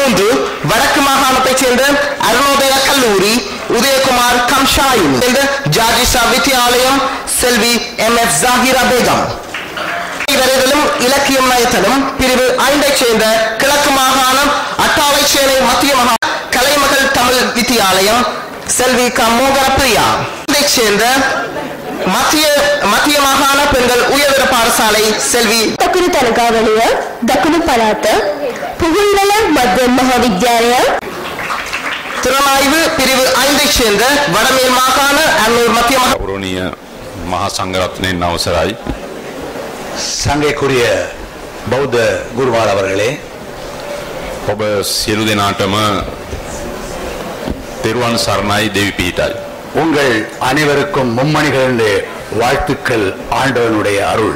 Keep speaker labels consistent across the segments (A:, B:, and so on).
A: மூன்று வடக்கு மாகாணத்தைச் சேர்ந்த அருணோதய கல்லூரி உதயகுமார் கம்ஷாயின் சேர்ந்த ஜாஜிஷா வித்யாலயம் செல்வி எம் எஃப் ஜாகிரா பேகம் வரைதலும் இலக்கியம் நயத்தலும் பிரிவு ஐந்தைச் சேர்ந்த கிழக்கு மாகாணம் அட்டாளைச்சேனை மத்திய மகா கலைமகள் தமிழ் வித்தியாலயம் செல்வி க மோகர பிரியா இதைச் சேர்ந்த மத்திய மத்திய மாகாண பெண்கள் உயர்தர பாடசாலை செல்வி
B: දකුණු තනකාවලිය දකුණු පළාත පුහුල්වල මධ්‍ය මහාවිද්‍යාලය
A: திறனாய்வு பிரிவு ஐந்தைச் சேர்ந்த வடமேல் மாகாண அன்னூர் மத்திய மகா
C: ගෞරවනීය මහා සංඝරත්නයෙන් අවසරයි
D: சங்கைக்குரிய பௌத்த குருவார் அவர்களே
C: ඔබ සියලු දෙනාටම තෙරුවන් සරණයි දෙවි පීටයි
D: உங்கள் அனைவருக்கும் மும்மணிகளுடைய வாழ்த்துக்கள் ஆண்டவனுடைய அருள்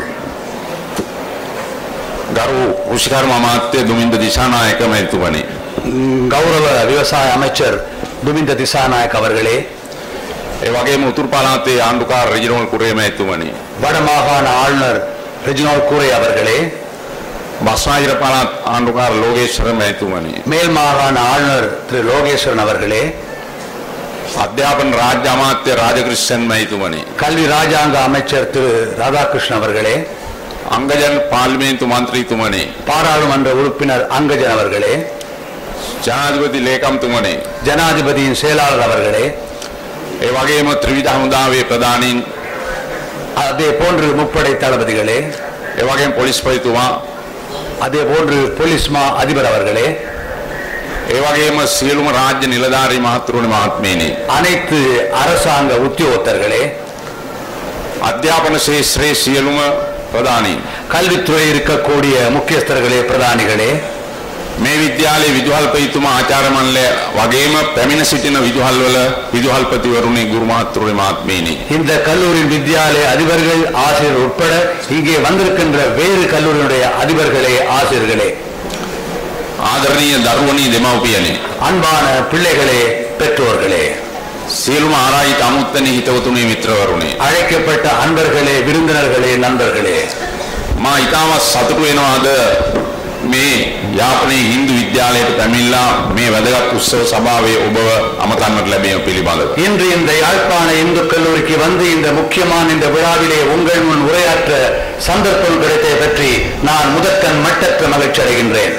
C: ගරු ෘෂිකර්ම අමාත්‍ය දුමින්ද දිශානායක මැතිතුමනි
D: ம், கௌரவ விவசாய அமைச்சர் துமிந்த திசாநாயக் அவர்களே
C: ඒ වගේම උතුරු පළාතේ ආණ්ඩුකාර රෙජිනෝල් කුරේ මැතිතුමනි
D: வடமாகாண ஆளுநர் ரெஜினால் கூரை அவர்களே
C: බස්නාහිර පළාත් ආණ්ඩුකාර ලෝකේශ්වර මැතිතුමනි
D: மேல் மாகாண ஆளுநர் திரு லோகேஸ்வரன் அவர்களே
C: අධ්‍යාපන රාජ්‍ය අමාත්‍ය රාජකෘෂ්ණන් මැතිතුමනි
D: கல்வி ராஜாங்க அமைச்சர் திரு ராதாகிருஷ்ணன் அவர்களே
C: අංගජන් පාර්ලිමේන්තු මන්ත්‍රීතුමනි
D: பாராளுமன்ற உறுப்பினர் அங்கஜன் அவர்களே
C: ජනාධිපති ලේකම්තුමනි
D: ஜனாதிபதியின் செயலாளர் அவர்களே
C: ඒ වගේම ත්‍රිවිධ හමුදාවේ ප්‍රධානීන්
D: அதே போன்று முப்படை தளபதிகளே
C: ඒ වගේම පොලිස්පතිතුමා
D: அதே போன்று போலீஸ் மா அதிபர் அவர்களே
C: ඒ වගේම සියලුම රාජ්‍ය නිලධාරී මහත්තුරුනි මහත්මීනි
D: அனைத்து அரசாங்க உத்தியோகத்தர்களே
C: අධ්‍යාපන ශේෂ්ත්‍රයේ සියලුම ප්‍රධානීන්
D: கல்வித்துறை இருக்கக்கூடிய முக்கியஸ்தர்களே பிரதானிகளே
C: මේ විද්‍යාලයේ විදුහල්පතිතුමා ආචාර්ය මණ්ඩලය වගේම පැමිණ සිටින විදුහල්වල විදුහල්පතිවරුනි ගුරු මහත්තුරුනි මහත්මීනි
D: இந்த கல்லூரியின் வித்யாலய அதிபர்கள் ஆசிரியர் உட்பட இங்கே வந்திருக்கின்ற வேறு கல்லூரியினுடைய அதிபர்களே ஆசிரியர்களே
C: ආදරණීය දරුවනි දෙමව්පියනි
D: அன்பான பிள்ளைகளே பெற்றோர்களே
C: සියලුම ආරායිත අමුත්තනි හිතවතුනි මිත්‍රවරුනි
D: அழைக்கப்பட்ட அன்பர்களே விருந்தினர்களே நண்பர்களே
C: මා ඉතාමත් සතුටු වෙනවා අද මේ යාපනයේ හින්දු විද්‍යාලයට පැමිණලා මේ වැදගත් උත්සව සභාවේ ඔබව අමතන්නට ලැබීම පිළිබඳව
D: இன்று இந்த யாழ்ப்பாண இந்து கல்லூரிக்கு வந்து இந்த முக்கியமான இந்த விழாவிலே உங்கள் முன் உரையாற்ற சந்தர்ப்பம் கிடைத்ததை பற்றி நான் முதற்கண் மட்டற்ற மகிழ்ச்சி அடைகின்றேன்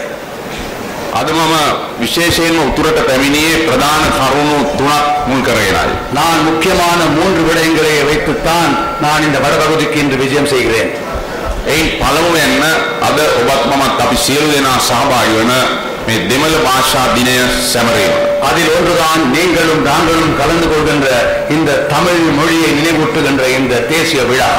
C: අද මම විශේෂයෙන්ම උතුරට පැමිණියේ ප්‍රධාන කරුණු තුනක් මුල් කරගෙනයි.
D: நான் முக்கியமான மூன்று விடயங்களை வைத்துத்தான் நான் இந்த வடபகுதிக்கு இன்று விஜயம் செய்கிறேன்
C: එයින් පළමුවෙන්ම අද ඔබත් මමත් අපි සියලු දෙනා සහභාගී වන මේ දෙමළ භාෂා දිනය සැමරීම.
D: அதில் ஒன்றுதான் நீங்களும் நாங்களும் கலந்து கொள்கின்ற இந்த தமிழ் மொழியை நினைவூட்டுகின்ற இந்த தேசிய விழா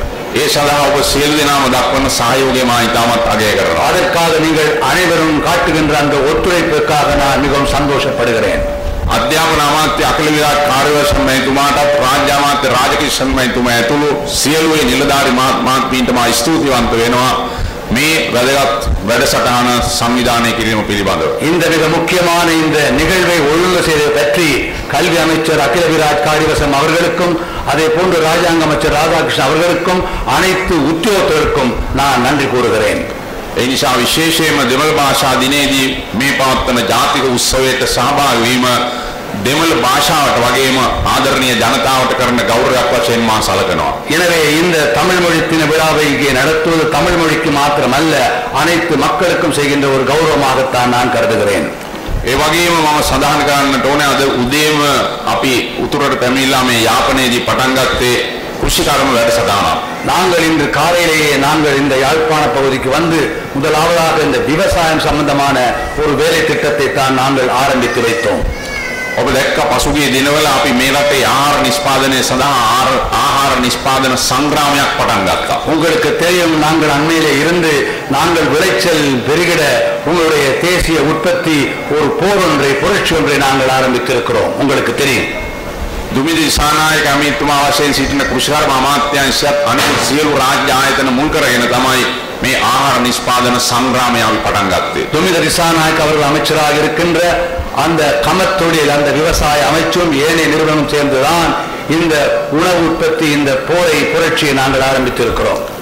C: ඒ සඳහා ඔබ සියලු දෙනාම දක්වන සහයෝගය මා ඉතාමත් අගය කරනවා.
D: அதற்காக நீங்கள் அனைவரும் காட்டுகின்ற அந்த ஒத்துழைப்புக்காக நான் மிகவும் சந்தோஷப்படுகிறேன்
C: අධ්‍යාපන අමාත්‍ය අකල විරාජ් කාර්යවර්ෂ මැතිතුමාටත් රාජ්‍ය අමාත්‍ය රාජකිෂ්ණ මැතිතුමා ඇතුළු සියලුවේ නිලධාරි මහත්- මහත්මීන්ට මා ස්තුතිවන්ත වෙනවා මේ වැදගත් වැඩසටහන සංවිධානය කිරීම පිළිබඳව.
D: இந்த மிக முக்கியமான இந்த நிகழ்வை ஒழுங்கு செய்தது பற்றி கல்வி அமைச்சர் அகில விராஜ் காளிவசம் அவர்களுக்கும் அதே போன்று ராஜாங்க அமைச்சர் ராதாகிருஷ்ணன் அவர்களுக்கும் அனைத்து உத்தியோகத்தருக்கும் நான் நன்றி கூறுகிறேன்
C: ඒ නිසා විශේෂයෙන්ම දෙමළ භාෂා දිනේදී මේ පවත්වන ජාතික උත්සවයට සහභාගී වීම දෙමළ භාෂාවට වගේම ආදරණීය ජනතාවට කරන ගෞරවයක් වශයෙන් මා සලකනවා.
D: எனவே இந்த தமிழ் மொழி தின விழாவை இங்கே நடத்துவது தமிழ் மொழிக்கு மாத்திரமல்ல அனைத்து மக்களுக்கும் செய்கின்ற ஒரு கௌரவமாகத்தான் நான் கருதுகிறேன்
C: ඒ වගේම මම සඳහන් කරන්නට ඕනේ අද උදේම අපි උතුරට පැමිණලා මේ යාපනයේදී පටන් ගත්තේ කෘෂිකර්ම වැඩසටහනක්.
D: நாங்கள் இன்று காலையிலேயே நாங்கள் இந்த யாழ்ப்பாண பகுதிக்கு வந்து முதலாவதாக இந்த விவசாயம் சம்பந்தமான ஒரு வேலை திட்டத்தை தான் நாங்கள் ஆரம்பித்து வைத்தோம்
C: ඔබ දැක්ක පසුගිය දිනවල අපි මේ රටේ ආහාර නිෂ්පාදනය සඳහා ආහාර- ආහාර නිෂ්පාදන සංග්‍රාමයක් පටන් ගත්තා.
D: உங்களுக்கு தெரியும் நாங்கள் அண்மையிலே இருந்து நாங்கள் விளைச்சல் பெருகிட உங்களுடைய தேசிய உற்பத்தி ஒரு போர் ஒன்றை புரட்சி ஒன்றை நாங்கள் ஆரம்பித்திருக்கிறோம் உங்களுக்கு தெரியும்
C: දුමිද දිසානායක අමිතුමා වශයෙන් සිටින කෘෂිකර්ම අමාත්‍යාංශයත් අනිත් සියලු රාජ්‍ය ආයතන මුල් කරගෙන තමයි මේ ආහාර නිෂ්පාදන සංග්‍රාමය අපි පටන් ගත්තේ.
D: துமித திசாநாயக் அவர்கள் அமைச்சராக இருக்கின்ற அந்த கமத்தொழில் அந்த விவசாய அமைச்சும் ஏனைய நிறுவனம் சேர்ந்துதான் இந்த உணவு உற்பத்தி இந்த போரை புரட்சியை நாங்கள் ஆரம்பித்திருக்கிறோம்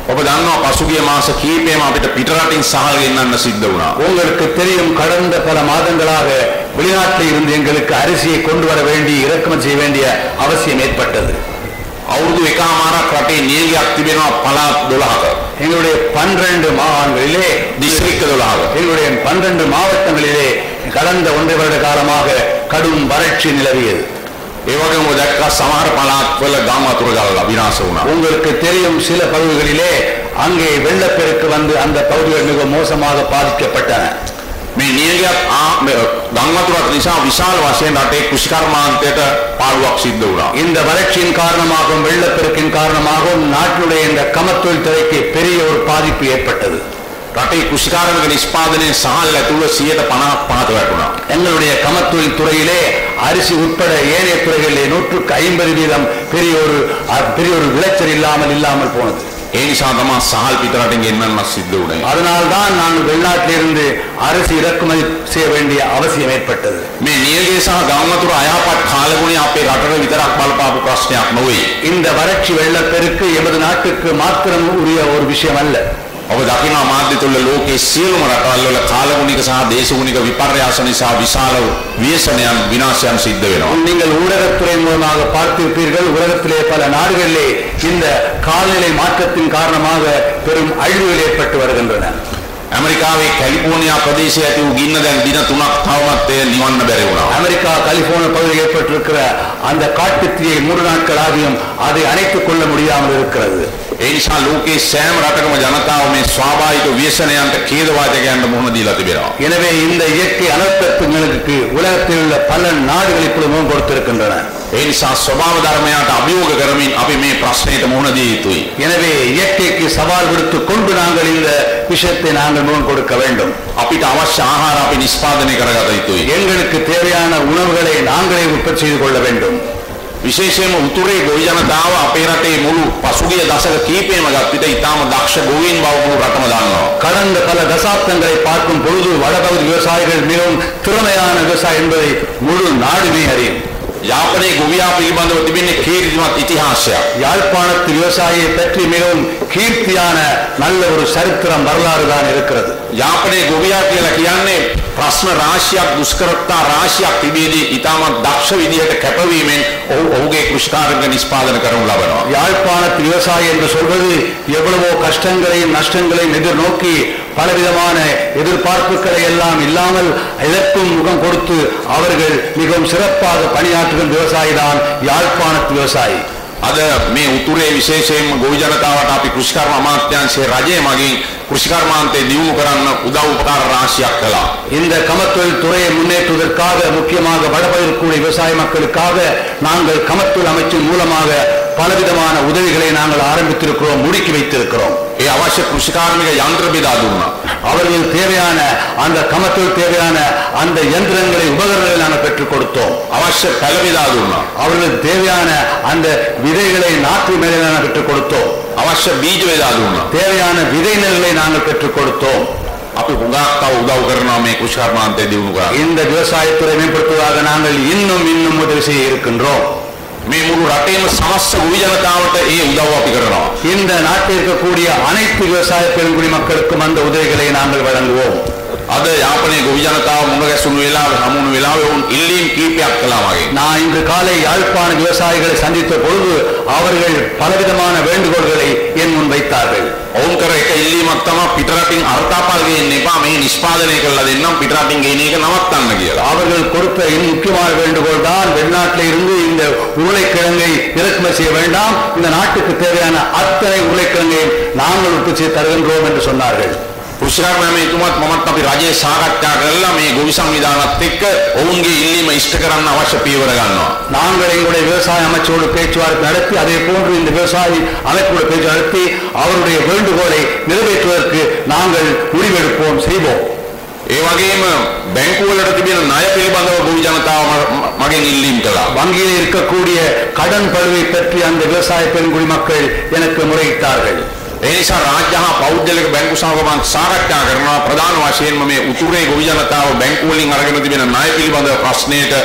C: ඔබ දන්නවා පසුගිය මාස කීපෙම අපිට පිටරටින් සහල් ගෙන්නන්න සිද්ධ වුණා.
D: உங்களுக்கு தெரியும் கடந்த பல மாதங்களாக வெளிநாட்டில் இருந்து எங்களுக்கு அரிசியை கொண்டு வர வேண்டி இறக்குமதி செய்ய வேண்டிய அவசியம் ஏற்பட்டது
C: අවුරුදු එකමාරක් රටේ නියගයක් තිබෙනවා පළාත් 12ක.
D: எங்களுடைய பன்னிரண்டு மாகாணங்களிலே
C: දිස්ත්‍රික්ක 12ක.
D: எங்களுடைய பன்னிரண்டு மாவட்டங்களிலே கடந்த ஒன்றை வருட காலமாக கடும் வறட்சி நிலவியது
C: ඒ වගේම ඔබ දැක්කා සමහර පළාත්වල ගම් වතුර ගලලා විනාශ වුණා.
D: உங்களுக்கு தெரியும் சில பகுதிகளிலே அங்கே வெள்ளப்பெருக்கு வந்து அந்த பகுதிகள் மிக மோசமாக பாதிக்கப்பட்டன
C: මේ නියගයක් ආ- මේ ගම් වතුරත් නිසා විශාල වශයෙන් රටේ කෘෂිකර්මාන්තයට පාඩුවක් සිද්ධ වුණා.
D: இந்த வறட்சியின் காரணமாகவும் வெள்ளப்பெருக்கின் காரணமாகவும் நாட்டினுடைய இந்த கமத்தொழில் துறைக்கு பெரிய ஒரு பாதிப்பு ஏற்பட்டது
C: රටේ කෘෂිකාර්මික නිෂ්පාදනයේ සහල් ඇතුළු 150ක් පහත වැටුණා.
D: எங்களுடைய கமத்தொழில் துறையிலே அரிசி உட்பட ஏனைய துறைகளிலே நூற்றுக்கு ஐம்பது வீதம் பெரிய ஒரு அ- பெரிய ஒரு விளைச்சல் இல்லாமல் இல்லாமல் போனது
C: ඒ නිසා තමයි සහල් පිටරටින් ගෙන්නන්න සිද්ධ වුණේ.
D: அதனால்தான் நாங்கள் வெளிநாட்டிலிருந்து அரிசி இறக்குமதி செய்ய வேண்டிய அவசியம் ஏற்பட்டது
C: මේ නියගේ සහ ගම් වතුර අයහපත් කාලගුණය අපේ රටට විතරක් බලපාපු ප්‍රශ්නයක් නොවේ.
D: இந்த வறட்சி வெள்ளப்பெருக்கு எமது நாட்டுக்கு மாத்திரம் உரிய ஒரு விஷயம் அல்ல
C: ඔබ දකිනවා මාධ්‍ය තුළ ලෝකයේ සියලුම රටවල් වල කාලගුණික සහ දේශගුණික විපර්යාස නිසා විශාල ව්‍යසනයන් විනාශයන් සිද්ධ වෙනවා.
D: நீங்கள் ஊடகத்துறை மூலமாக பார்த்திருப்பீர்கள் உலகத்திலே பல நாடுகளிலே இந்த காலநிலை மாற்றத்தின் காரணமாக பெரும் அழிவுகள் ஏற்பட்டு வருகின்றன
C: ඇමරිකාවේ කැලිෆෝනියා ප්‍රදේශයේ ඇති වූ ගින්න දැන් දින 3ක් තවමත් ඒ නිවන්න බැරි වුණා.
D: அமெரிக்கா கலிபோர்னியா பகுதியில் ஏற்பட்டிருக்கிற அந்த காட்டுத்தீயை மூன்று நாட்களாகியும் அதை அணைத்துக் கொள்ள முடியாமல் இருக்கிறது
C: ඒ නිසා ලෝකයේ සෑම රටකම ජනතාව මේ ස්වාභාවික ව්‍යසනයන්ට ඛේදවාචකයන්ට මුහුණ දීලා තිබෙනවා.
D: எனவே இந்த இயற்கை அனர்த்தங்களுக்கு உலகத்தில் உள்ள பல நாடுகள் இப்பொழுது முகம் கொடுத்திருக்கின்றன
C: ඒ නිසා ස්වභාව ධර්මයට අභියෝග කරමින් අපි මේ ප්‍රශ්නයට මුහුණ දිය යුතුයි.
D: எனவே இயற்கைக்கு சவால் விடுத்து கொண்டு நாங்கள் இந்த விஷயத்தை நாங்கள் முகம் கொடுக்க வேண்டும்
C: අපිට අවශ්‍ය ආහාර අපි නිෂ්පාදනය කරගත යුතුයි.
D: எங்களுக்கு தேவையான உணவுகளை நாங்களே உற்பத்தி செய்து கொள்ள வேண்டும்
C: විශේෂයෙන්ම උතුරේ ගොවි ජනතාව අපේ රටේ මුළු පසුගිය දශක කීපෙම ගත් විට ඉතාම දක්ෂ ගොවීන් බව මුළු රටම දන්නවා.
D: கடந்த பல தசாப்தங்களை பார்க்கும் பொழுது வடபகுதி விவசாயிகள் மிகவும் திறமையான விவசாயி என்பதை முழு நாடுமே அறியும்
C: යාපනයේ ගොවියා පිළිබඳව තිබෙන්නේ කීර්තිමත් ඉතිහාසයක්.
D: யாழ்ப்பாணத்து விவசாயியை பற்றி மிகவும் கீர்த்தியான நல்ல ஒரு சரித்திரம் வரலாறு தான் இருக்கிறது
C: යාපනයේ ගොවියා කියලා කියන්නේ ප්‍රශ්න රාශියක් දුෂ්කරතා රාශියක් තිබේදී ඉතාමත් දක්ෂ විදිහට කැපවීමෙන් ඔහු ඔහුගේ කෘෂිකාර්මික නිෂ්පාදන කරනු ලබනවා.
D: யாழ்ப்பாணத்து விவசாயி என்று சொல்வது எவ்வளவோ கஷ்டங்களையும் நஷ்டங்களையும் எதிர்நோக்கி பலவிதமான எதிர்பார்ப்புகளை எல்லாம் இல்லாமல் எதற்கும் முகம் கொடுத்து அவர்கள் மிகவும் சிறப்பாக பணியாற்றுகிற விவசாயி தான் யாழ்ப்பாணத்து விவசாயி
C: අද මේ උතුරේ විශේෂයෙන්ම ගොවි ජනතාවට අපි කෘෂිකර්ම අමාත්‍යාංශයේ රජය මගින් කෘෂිකර්මාන්තය දියුණු කරන්න උදව් උපකාර රාශියක් කළා.
D: இந்த கமத்தொழில் துறையை முன்னேற்றுவதற்காக முக்கியமாக வடபகுதிக்கூடிய விவசாய மக்களுக்காக நாங்கள் கமத்தொழில் அமைச்சின் மூலமாக பலவிதமான உதவிகளை நாங்கள் ஆரம்பித்திருக்கிறோம் முடுக்கி வைத்திருக்கிறோம்
C: ඒ අවශ්‍ය කෘෂිකාර්මික යන්ත්‍ර බෙදා දුන්නා.
D: அவர்கள் தேவையான அந்த கமத்தொழில் தேவையான அந்த இயந்திரங்களை உபகரணங்களை நாங்கள் பெற்றுக் கொடுத்தோம்
C: අවශ්‍ය පැළ බෙදා දුන්නා.
D: அவர்களுக்கு தேவையான அந்த விதைகளை நாற்று மேலே நாங்கள் பெற்றுக் கொடுத்தோம்
C: අවශ්‍ය බීජ බෙදා දුන්නා.
D: தேவையான விதை நெல்லை நாங்கள் பெற்றுக் கொடுத்தோம்
C: අපි හුඟක් තව උදව් කරනවා මේ කෘෂිකර්මාන්තය දියුණු කරන්න.
D: இந்த விவசாயத்துறை மேம்படுத்துவதாக நாங்கள் இன்னும் இன்னும் உதவி செய்ய இருக்கின்றோம்
C: මේ මුළු රටේම සමස්ත ගොවි ජනතාවට ඒ උදව් අපි කරනවා.
D: இந்த நாட்டில் இருக்கக்கூடிய அனைத்து விவசாய பெருங்குடி மக்களுக்கும் அந்த உதவிகளை நாங்கள் வழங்குவோம்
C: අද යාපනයේ ගොවි ජනතාව මුණ ගැසුණු වෙලාවේ හමුණු වෙලාවේ වුන් ඉල්ලීම් කීපයක් කළා වගේ.
D: நான் இன்று காலை யாழ்ப்பாண விவசாயிகளை சந்தித்த பொழுது அவர்கள் பலவிதமான வேண்டுகோள்களை என் முன் வைத்தார்கள்
C: ඔවුන් කර එක ඉල්ලීමක් තමයි පිටරටින් අර්ථාපල් ගේන්න එපා මේ නිෂ්පාදනය කරලා දෙන්නම් පිටරටින් ගෙන එක නවත්තන්න කියලා.
D: அவர்கள் கொடுத்த இன்னும் முக்கியமான வேண்டுகோள் தான் வெளிநாட்டில் இருந்து இந்த உருளைக்கிழங்கை இறக்குமதி செய்ய வேண்டாம் இந்த நாட்டுக்கு தேவையான அத்தனை உருளைக்கிழங்கை நாங்கள் உற்பத்தி செய்து தருகின்றோம் என்று சொன்னார்கள்
C: කෘෂිකර්ම එතුමත් මමත් අපි රජයේ සාකච්ඡා කරලා මේ ගොවි සංවිධානත් එක්ක ඔවුන්ගේ ඉල්ලීම ඉෂ්ට කරන්න අවශ්‍ය පියවර ගන්නවා.
D: நாங்கள் எங்களுடைய விவசாய அமைச்சரோடு பேச்சுவார்த்தை நடத்தி அதே போன்று இந்த விவசாயி அமைப்போடு பேச்சு நடத்தி அவருடைய வேண்டுகோளை நிறைவேற்றுவதற்கு நாங்கள் முடிவெடுப்போம் செய்வோம்
C: ඒ වගේම බැංකුවලට තිබෙන ණය පිළිබඳව ගොවි ජනතාව ම- ම- මගෙන් ඉල්ලීම් කළා.
D: வங்கியில் இருக்கக்கூடிய கடன் பழுவை பற்றி அந்த விவசாய பெருங்குடி மக்கள் எனக்கு முறையிட்டார்கள்
C: ඒ නිසා රාජ්‍ය හා පෞද්ගලික බැංකු සමගමන් සාකච්ඡා කරනවා ප්‍රධාන වශයෙන්ම මේ උතුරේ ගොවි ජනතාව බැංකු වලින් අරගෙන තිබෙන ණය පිළිබඳව ප්‍රශ්නයට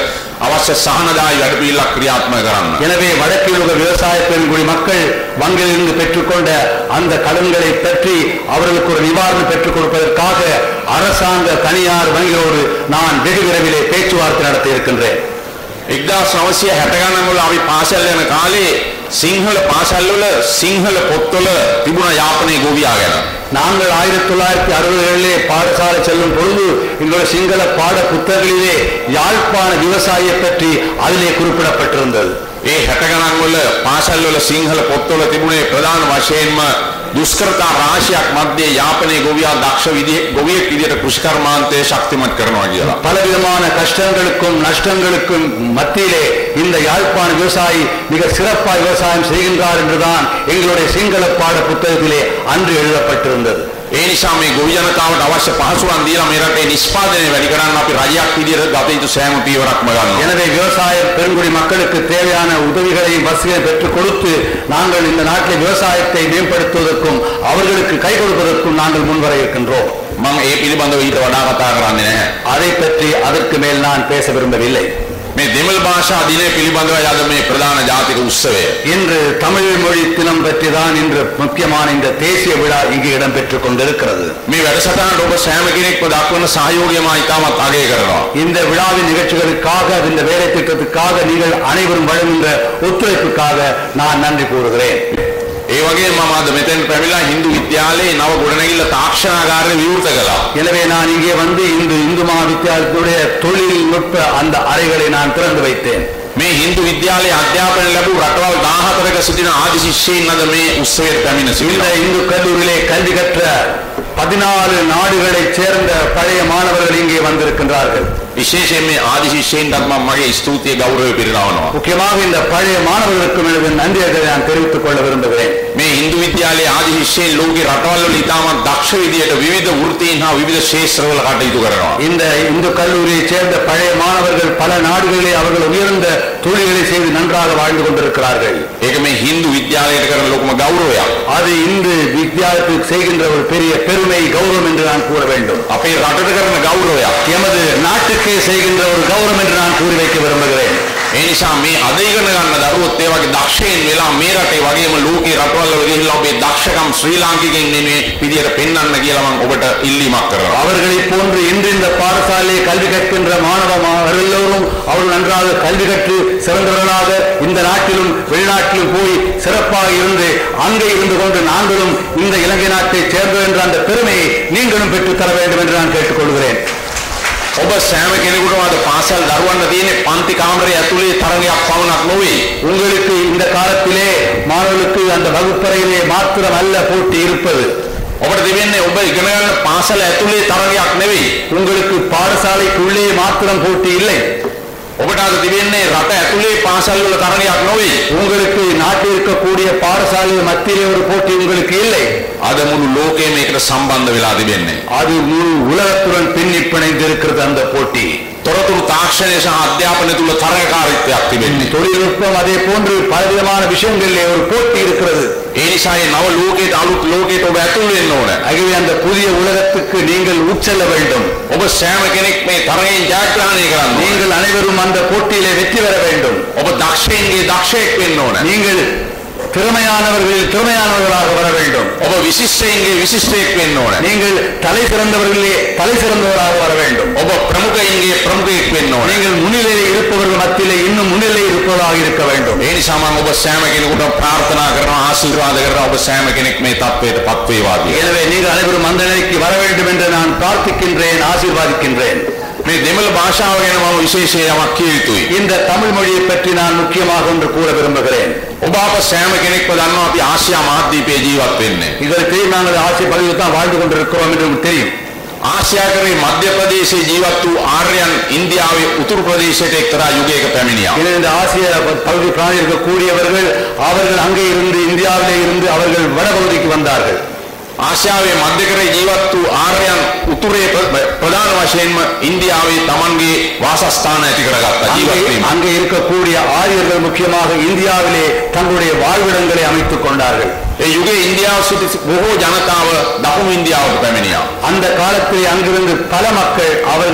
C: අවශ්‍ය සහනදායි වැඩපිළිවෙලක් ක්‍රියාත්මක කරන්න.
D: எனவே வடக்கில் உள்ள விவசாய பெருங்குடி மக்கள் வங்கியிலிருந்து பெற்றுக்கொண்ட அந்த கடன்களை பற்றி அவர்களுக்கு ஒரு நிவாரணம் பெற்றுக் கொடுப்பதற்காக அரசாங்க தனியார் வங்கியோடு நான் வெகு விரைவிலே பேச்சுவார்த்தை நடத்த இருக்கின்றேன்
C: 1960 ගණන් වල අපි පාසල් යන කාලේ සිංහල පාසල් වල සිංහල පොත්වල තිබුණ යාපනයේ ගෝවියා ගැන.
D: நாங்கள் ஆயிரத்தி தொள்ளாயிரத்தி அறுபதுகளிலே பாடசாலை செல்லும் பொழுது எங்களுடைய சிங்கள பாட புத்தகங்களிலே யாழ்ப்பாண விவசாயியை பற்றி அதிலே குறிப்பிடப்பட்டிருந்தது
C: ඒ 60 ගණන් වල පාසල් වල සිංහල පොත්වල තිබුණේ ප්‍රධාන වශයෙන්ම දුෂ්කරතා රාශියක් මැද්දේ යාපනයේ ගෝවියා දක්ෂ විදිහේ ගෝවියෙක් විදිහට කෘෂිකර්මාන්තය ශක්තිමත් කරනවා කියලා.
D: பலவிதமான கஷ்டங்களுக்கும் நஷ்டங்களுக்கும் மத்தியிலே இந்த யாழ்ப்பாண விவசாயி மிக சிறப்பாக விவசாயம் செய்கின்றார் என்றுதான் எங்களுடைய சிங்கள பாட புத்தகத்திலே அன்று எழுதப்பட்டிருந்தது
C: ඒ නිසා මේ ගොවි ජනතාවට අවශ්‍ය පහසුකම් දීලා මේ රටේ නිෂ්පාදනය වැඩි කරන්න අපි රජයක් විදිහට ගත යුතු සෑම පියවරක්ම ගන්නවා.
D: எனவே விவசாய பெருங்குடி மக்களுக்கு தேவையான உதவிகளையும் வசதிகளை பெற்றுக் கொடுத்து நாங்கள் இந்த நாட்டில் விவசாயத்தை மேம்படுத்துவதற்கும் அவர்களுக்கு கை கொடுப்பதற்கும் நாங்கள் முன்வர இருக்கின்றோம்
C: මම ඒ පිළිබඳව ඊට වඩා කතා කරන්නේ නැහැ.
D: அதை பற்றி அதற்கு மேல் நான் பேச விரும்பவில்லை
C: මේ දෙමළ භාෂා දිනය පිළිබඳව අද මේ ප්‍රධාන ජාතික උත්සවය.
D: இன்று தமிழ் மொழி தினம் பற்றி தான் இன்று முக்கியமான இந்த தேசிய விழா இங்கு இடம்பெற்றுக் கொண்டிருக்கிறது
C: මේ වැඩසටහනට ඔබ සෑම කෙනෙක්ම දක්වන සහයෝගය මා ඉතාමත් අගය කරනවා.
D: இந்த விழாவின் நிகழ்ச்சிகளுக்காக இந்த வேலை திட்டத்துக்காக நீங்கள் அனைவரும் வழங்குகின்ற ஒத்துழைப்புக்காக நான் நன்றி கூறுகிறேன்
C: ඒ වගේ මම අද මෙතෙන් පැමිණලා හින්දු විද්‍යාලයේ නව ගොඩනැගිල්ල තාක්ෂණාගාරය විවෘත කළා.
D: எனவே நான் இங்கே வந்து இந்த இந்து மகாவித்தியாலயத்துடைய தொழில்நுட்ப அந்த அறைகளை நான் திறந்து வைத்தேன்
C: මේ හින්දු විද්‍යාලයේ අධ්‍යාපනය ලැබූ රටවල් 14ක සිටින ආදි ශිෂ්‍යයින් අද මේ උත්සවයට පැමිණ
D: இந்த
C: සිටිනවා.
D: இந்து கல்லூரியிலே கல்வி கற்ற பதினாலு நாடுகளைச் சேர்ந்த பழைய மாணவர்கள் இங்கே வந்திருக்கின்றார்கள்
C: විශේෂයෙන් මේ ආදි ශිෂ්‍යයින්ටත් මම මගේ ස්තුතිය ගෞරවය පිරිනවනවා.
D: முக்கியமாக இந்த பழைய மாணவர்களுக்கும் எனது நன்றியை நான் தெரிவித்துக் கொள்ள விரும்புகிறேன்
C: මේ හින්දු විද්‍යාලයේ ආදි ශිෂ්‍යයින් ලෝකේ රටවල් වල ඉතාමත් දක්ෂ විදියට විවිධ වෘත්තීන් හා විවිධ ක්ෂේත්‍රවල කටයුතු කරනවා.
D: இந்த இந்து கல்லூரியைச் சேர்ந்த பழைய மாணவர்கள் பல நாடுகளிலே அவர்கள் உயர்ந்த தொழில்களை செய்து நன்றாக வாழ்ந்து கொண்டிருக்கிறார்கள்
C: ඒක මේ හින්දු විද්‍යාලයට කරන ලොකුම ගෞරවයක්.
D: அது இந்து வித்தியாலயத்துக்கு செய்கின்ற ஒரு பெரிய பெருமை கௌரவம் என்று நான் கூற வேண்டும்
C: අපේ රටට කරන ගෞරවයක්.
D: எமது நாட்டுக்கே செய்கின்ற ஒரு கௌரவம் என்று நான் கூறி வைக்க விரும்புகிறேன்
C: ඒ නිසා මේ අද ඉගෙන ගන්න දරුවොත් ඒ වගේ දක්ෂයින් වෙලා මේ රටේ වගේම ලෝකේ රටවල් වල ගිහිල්ලා ඔබේ දක්ෂකම් ශ්‍රී ලාංකිකයින් නෙමේ විදියට පෙන්වන්න කියලා මම ඔබට ඉල්ලීමක් කරනවා.
D: அவர்களைப் போன்று இன்று இந்த பாடசாலையை கல்வி கற்கின்ற மாணவ மாணவர் எல்லோரும் அவர்கள் நன்றாக கல்வி கற்று சிறந்தவர்களாக இந்த நாட்டிலும் வெளிநாட்டிலும் போய் சிறப்பாக இருந்து அங்கே இருந்து கொண்டு நாங்களும் இந்த இலங்கை நாட்டைச் சேர்ந்தோம் என்ற அந்த பெருமையை நீங்களும் பெற்றுத் தர வேண்டும் என்று நான் கேட்டுக்கொள்கிறேன்
C: ඔබ සෑම කෙනෙකුටම අද පාසල් දරුවන්න තියෙන්නේ පන්ති කාමරය ඇතුලේ තරගයක් පමණක් නොවේ.
D: உங்களுக்கு இந்த காலத்திலே மாணவர்களுக்கு அந்த வகுப்பறையிலே மாத்திரம் அல்ல போட்டி இருப்பது
C: ඔබට තිබෙන්නේ ඔබ ඉගෙන ගන්න පාසල ඇතුලේ තරගයක් නෙවෙයි.
D: உங்களுக்கு பாடசாலைக்குள்ளே மாத்திரம் போட்டி இல்லை
C: ඔබට අද තිබෙන්නේ රට ඇතුලේ පාසල් වල තරගයක් නොවේ.
D: உங்களுக்கு நாட்டில் இருக்கக்கூடிய பாடசாலை மத்தியிலே ஒரு போட்டி உங்களுக்கு இல்லை
C: අද මුළු ලෝකයේම ඒකට සම්බන්ධ වෙලා තිබෙන්නේ.
D: அது முழு உலகத்துடன் பின்னி பிணைந்திருக்கிறது அந்த போட்டி
C: තොරතුරු තාක්ෂණය සහ අධ්‍යාපනය තුල තරගකාරීත්වයක් තිබෙන්නේ.
D: தொழில்நுட்பம் அதே போன்று பலவிதமான விஷயங்களிலே ஒரு போட்டி இருக்கிறது
C: ඒ නිසා මේ නව ලෝකයට අලුත් ලෝකයට ඔබ ඇතුල් වෙන්න ඕන.
D: ஆகவே அந்த புதிய உலகத்துக்கு நீங்கள் உட்செல்ல வேண்டும்
C: ඔබ සෑම කෙනෙක් මේ තරගයෙන් ජයග්‍රහණය කරන්න ඕන.
D: நீங்கள் அனைவரும் அந்த போட்டியிலே வெற்றி பெற வேண்டும்
C: ඔබ දක්ෂයින්ගේ දක්ෂයෙක් වෙන්න ඕන.
D: நீங்கள் திறமையானவர்களில் திறமையானவர்களாக வர வேண்டும்
C: ඔබ විශිෂ්ටයින්ගේ විශිෂ්ටයෙක් වෙන්න ඕන.
D: நீங்கள் தலை சிறந்தவர்களே தலை சிறந்தவராக வர வேண்டும்
C: ඔබ ප්‍රමුඛයින්ගේ ප්‍රමුඛයෙක් වෙන්න ඕන.
D: நீங்கள் முன்னிலையில் இருப்பவர்கள் மத்தியிலே இன்னும் முன்னிலையில் இருப்பவராக இருக்க வேண்டும்
C: ඒ නිසා මම ඔබ සෑම කෙනෙකුට ප්‍රාර්ථනා කරනවා ආශිර්වාද කරනවා ඔබ සෑම කෙනෙක් මේ தത്വයට පත් වේවා කියලා.
D: எனவே நீங்கள் அனைவரும் அந்த நிலைக்கு வர வேண்டும் என்று நான் பிரார்த்திக்கின்றேன் ஆசீர்வாதிக்கின்றேன்
C: මේ දෙමළ භාෂාව ගැන මම විශේෂයෙන් යමක් කිය යුතුයි.
D: இந்த தமிழ் மொழியை பற்றி நான் முக்கியமாக ஒன்று கூற விரும்புகிறேன்
C: ඔබ අප සෑම කෙනෙක්ම දන්නවා අපි ආසියා මහද්වීපයේ ජීවත් වෙන්නේ.
D: இதற்கு தெரியும் நாங்கள் ஆசிய பகுதியில் தான் வாழ்ந்து கொண்டிருக்கிறோம் என்று உங்களுக்கு தெரியும்
C: ආසියා කරේ මධ්‍ය ප්‍රදේශයේ ජීවත් වූ ආර්යයන් ඉන්දියාවේ උතුරු ප්‍රදේශයට එක්තරා යුගයක පැමිණියා.
D: இது இந்த ஆசிய பகுதி பிராணி இருக்கக்கூடியவர்கள் அவர்கள் அங்கே இருந்து இந்தியாவிலே இருந்து அவர்கள் வடபகுதிக்கு வந்தார்கள்
C: ආසියාවේ මධ්‍යකරේ ජීවත් වූ ආර්යයන් උතුරේ ප්‍ර- ප්‍රධාන වශයෙන්ම ඉන්දියාවේ Tamanගේ වාසස්ථාන ඇති කරගත්තා
D: அங்கே-
C: ජීවත් වීම.
D: அங்கே இருக்கக்கூடிய ஆரியர்கள் முக்கியமாக இந்தியாவிலே தங்களுடைய வாழ்விடங்களை அமைத்துக் கொண்டார்கள்
C: ඒ යුගයේ ඉන්දියාව සිටි බොහෝ ජනතාව දකුණු ඉන්දියාවට පැමිණියා.
D: அந்த காலத்தில் அங்கிருந்து பல மக்கள் அவர்கள்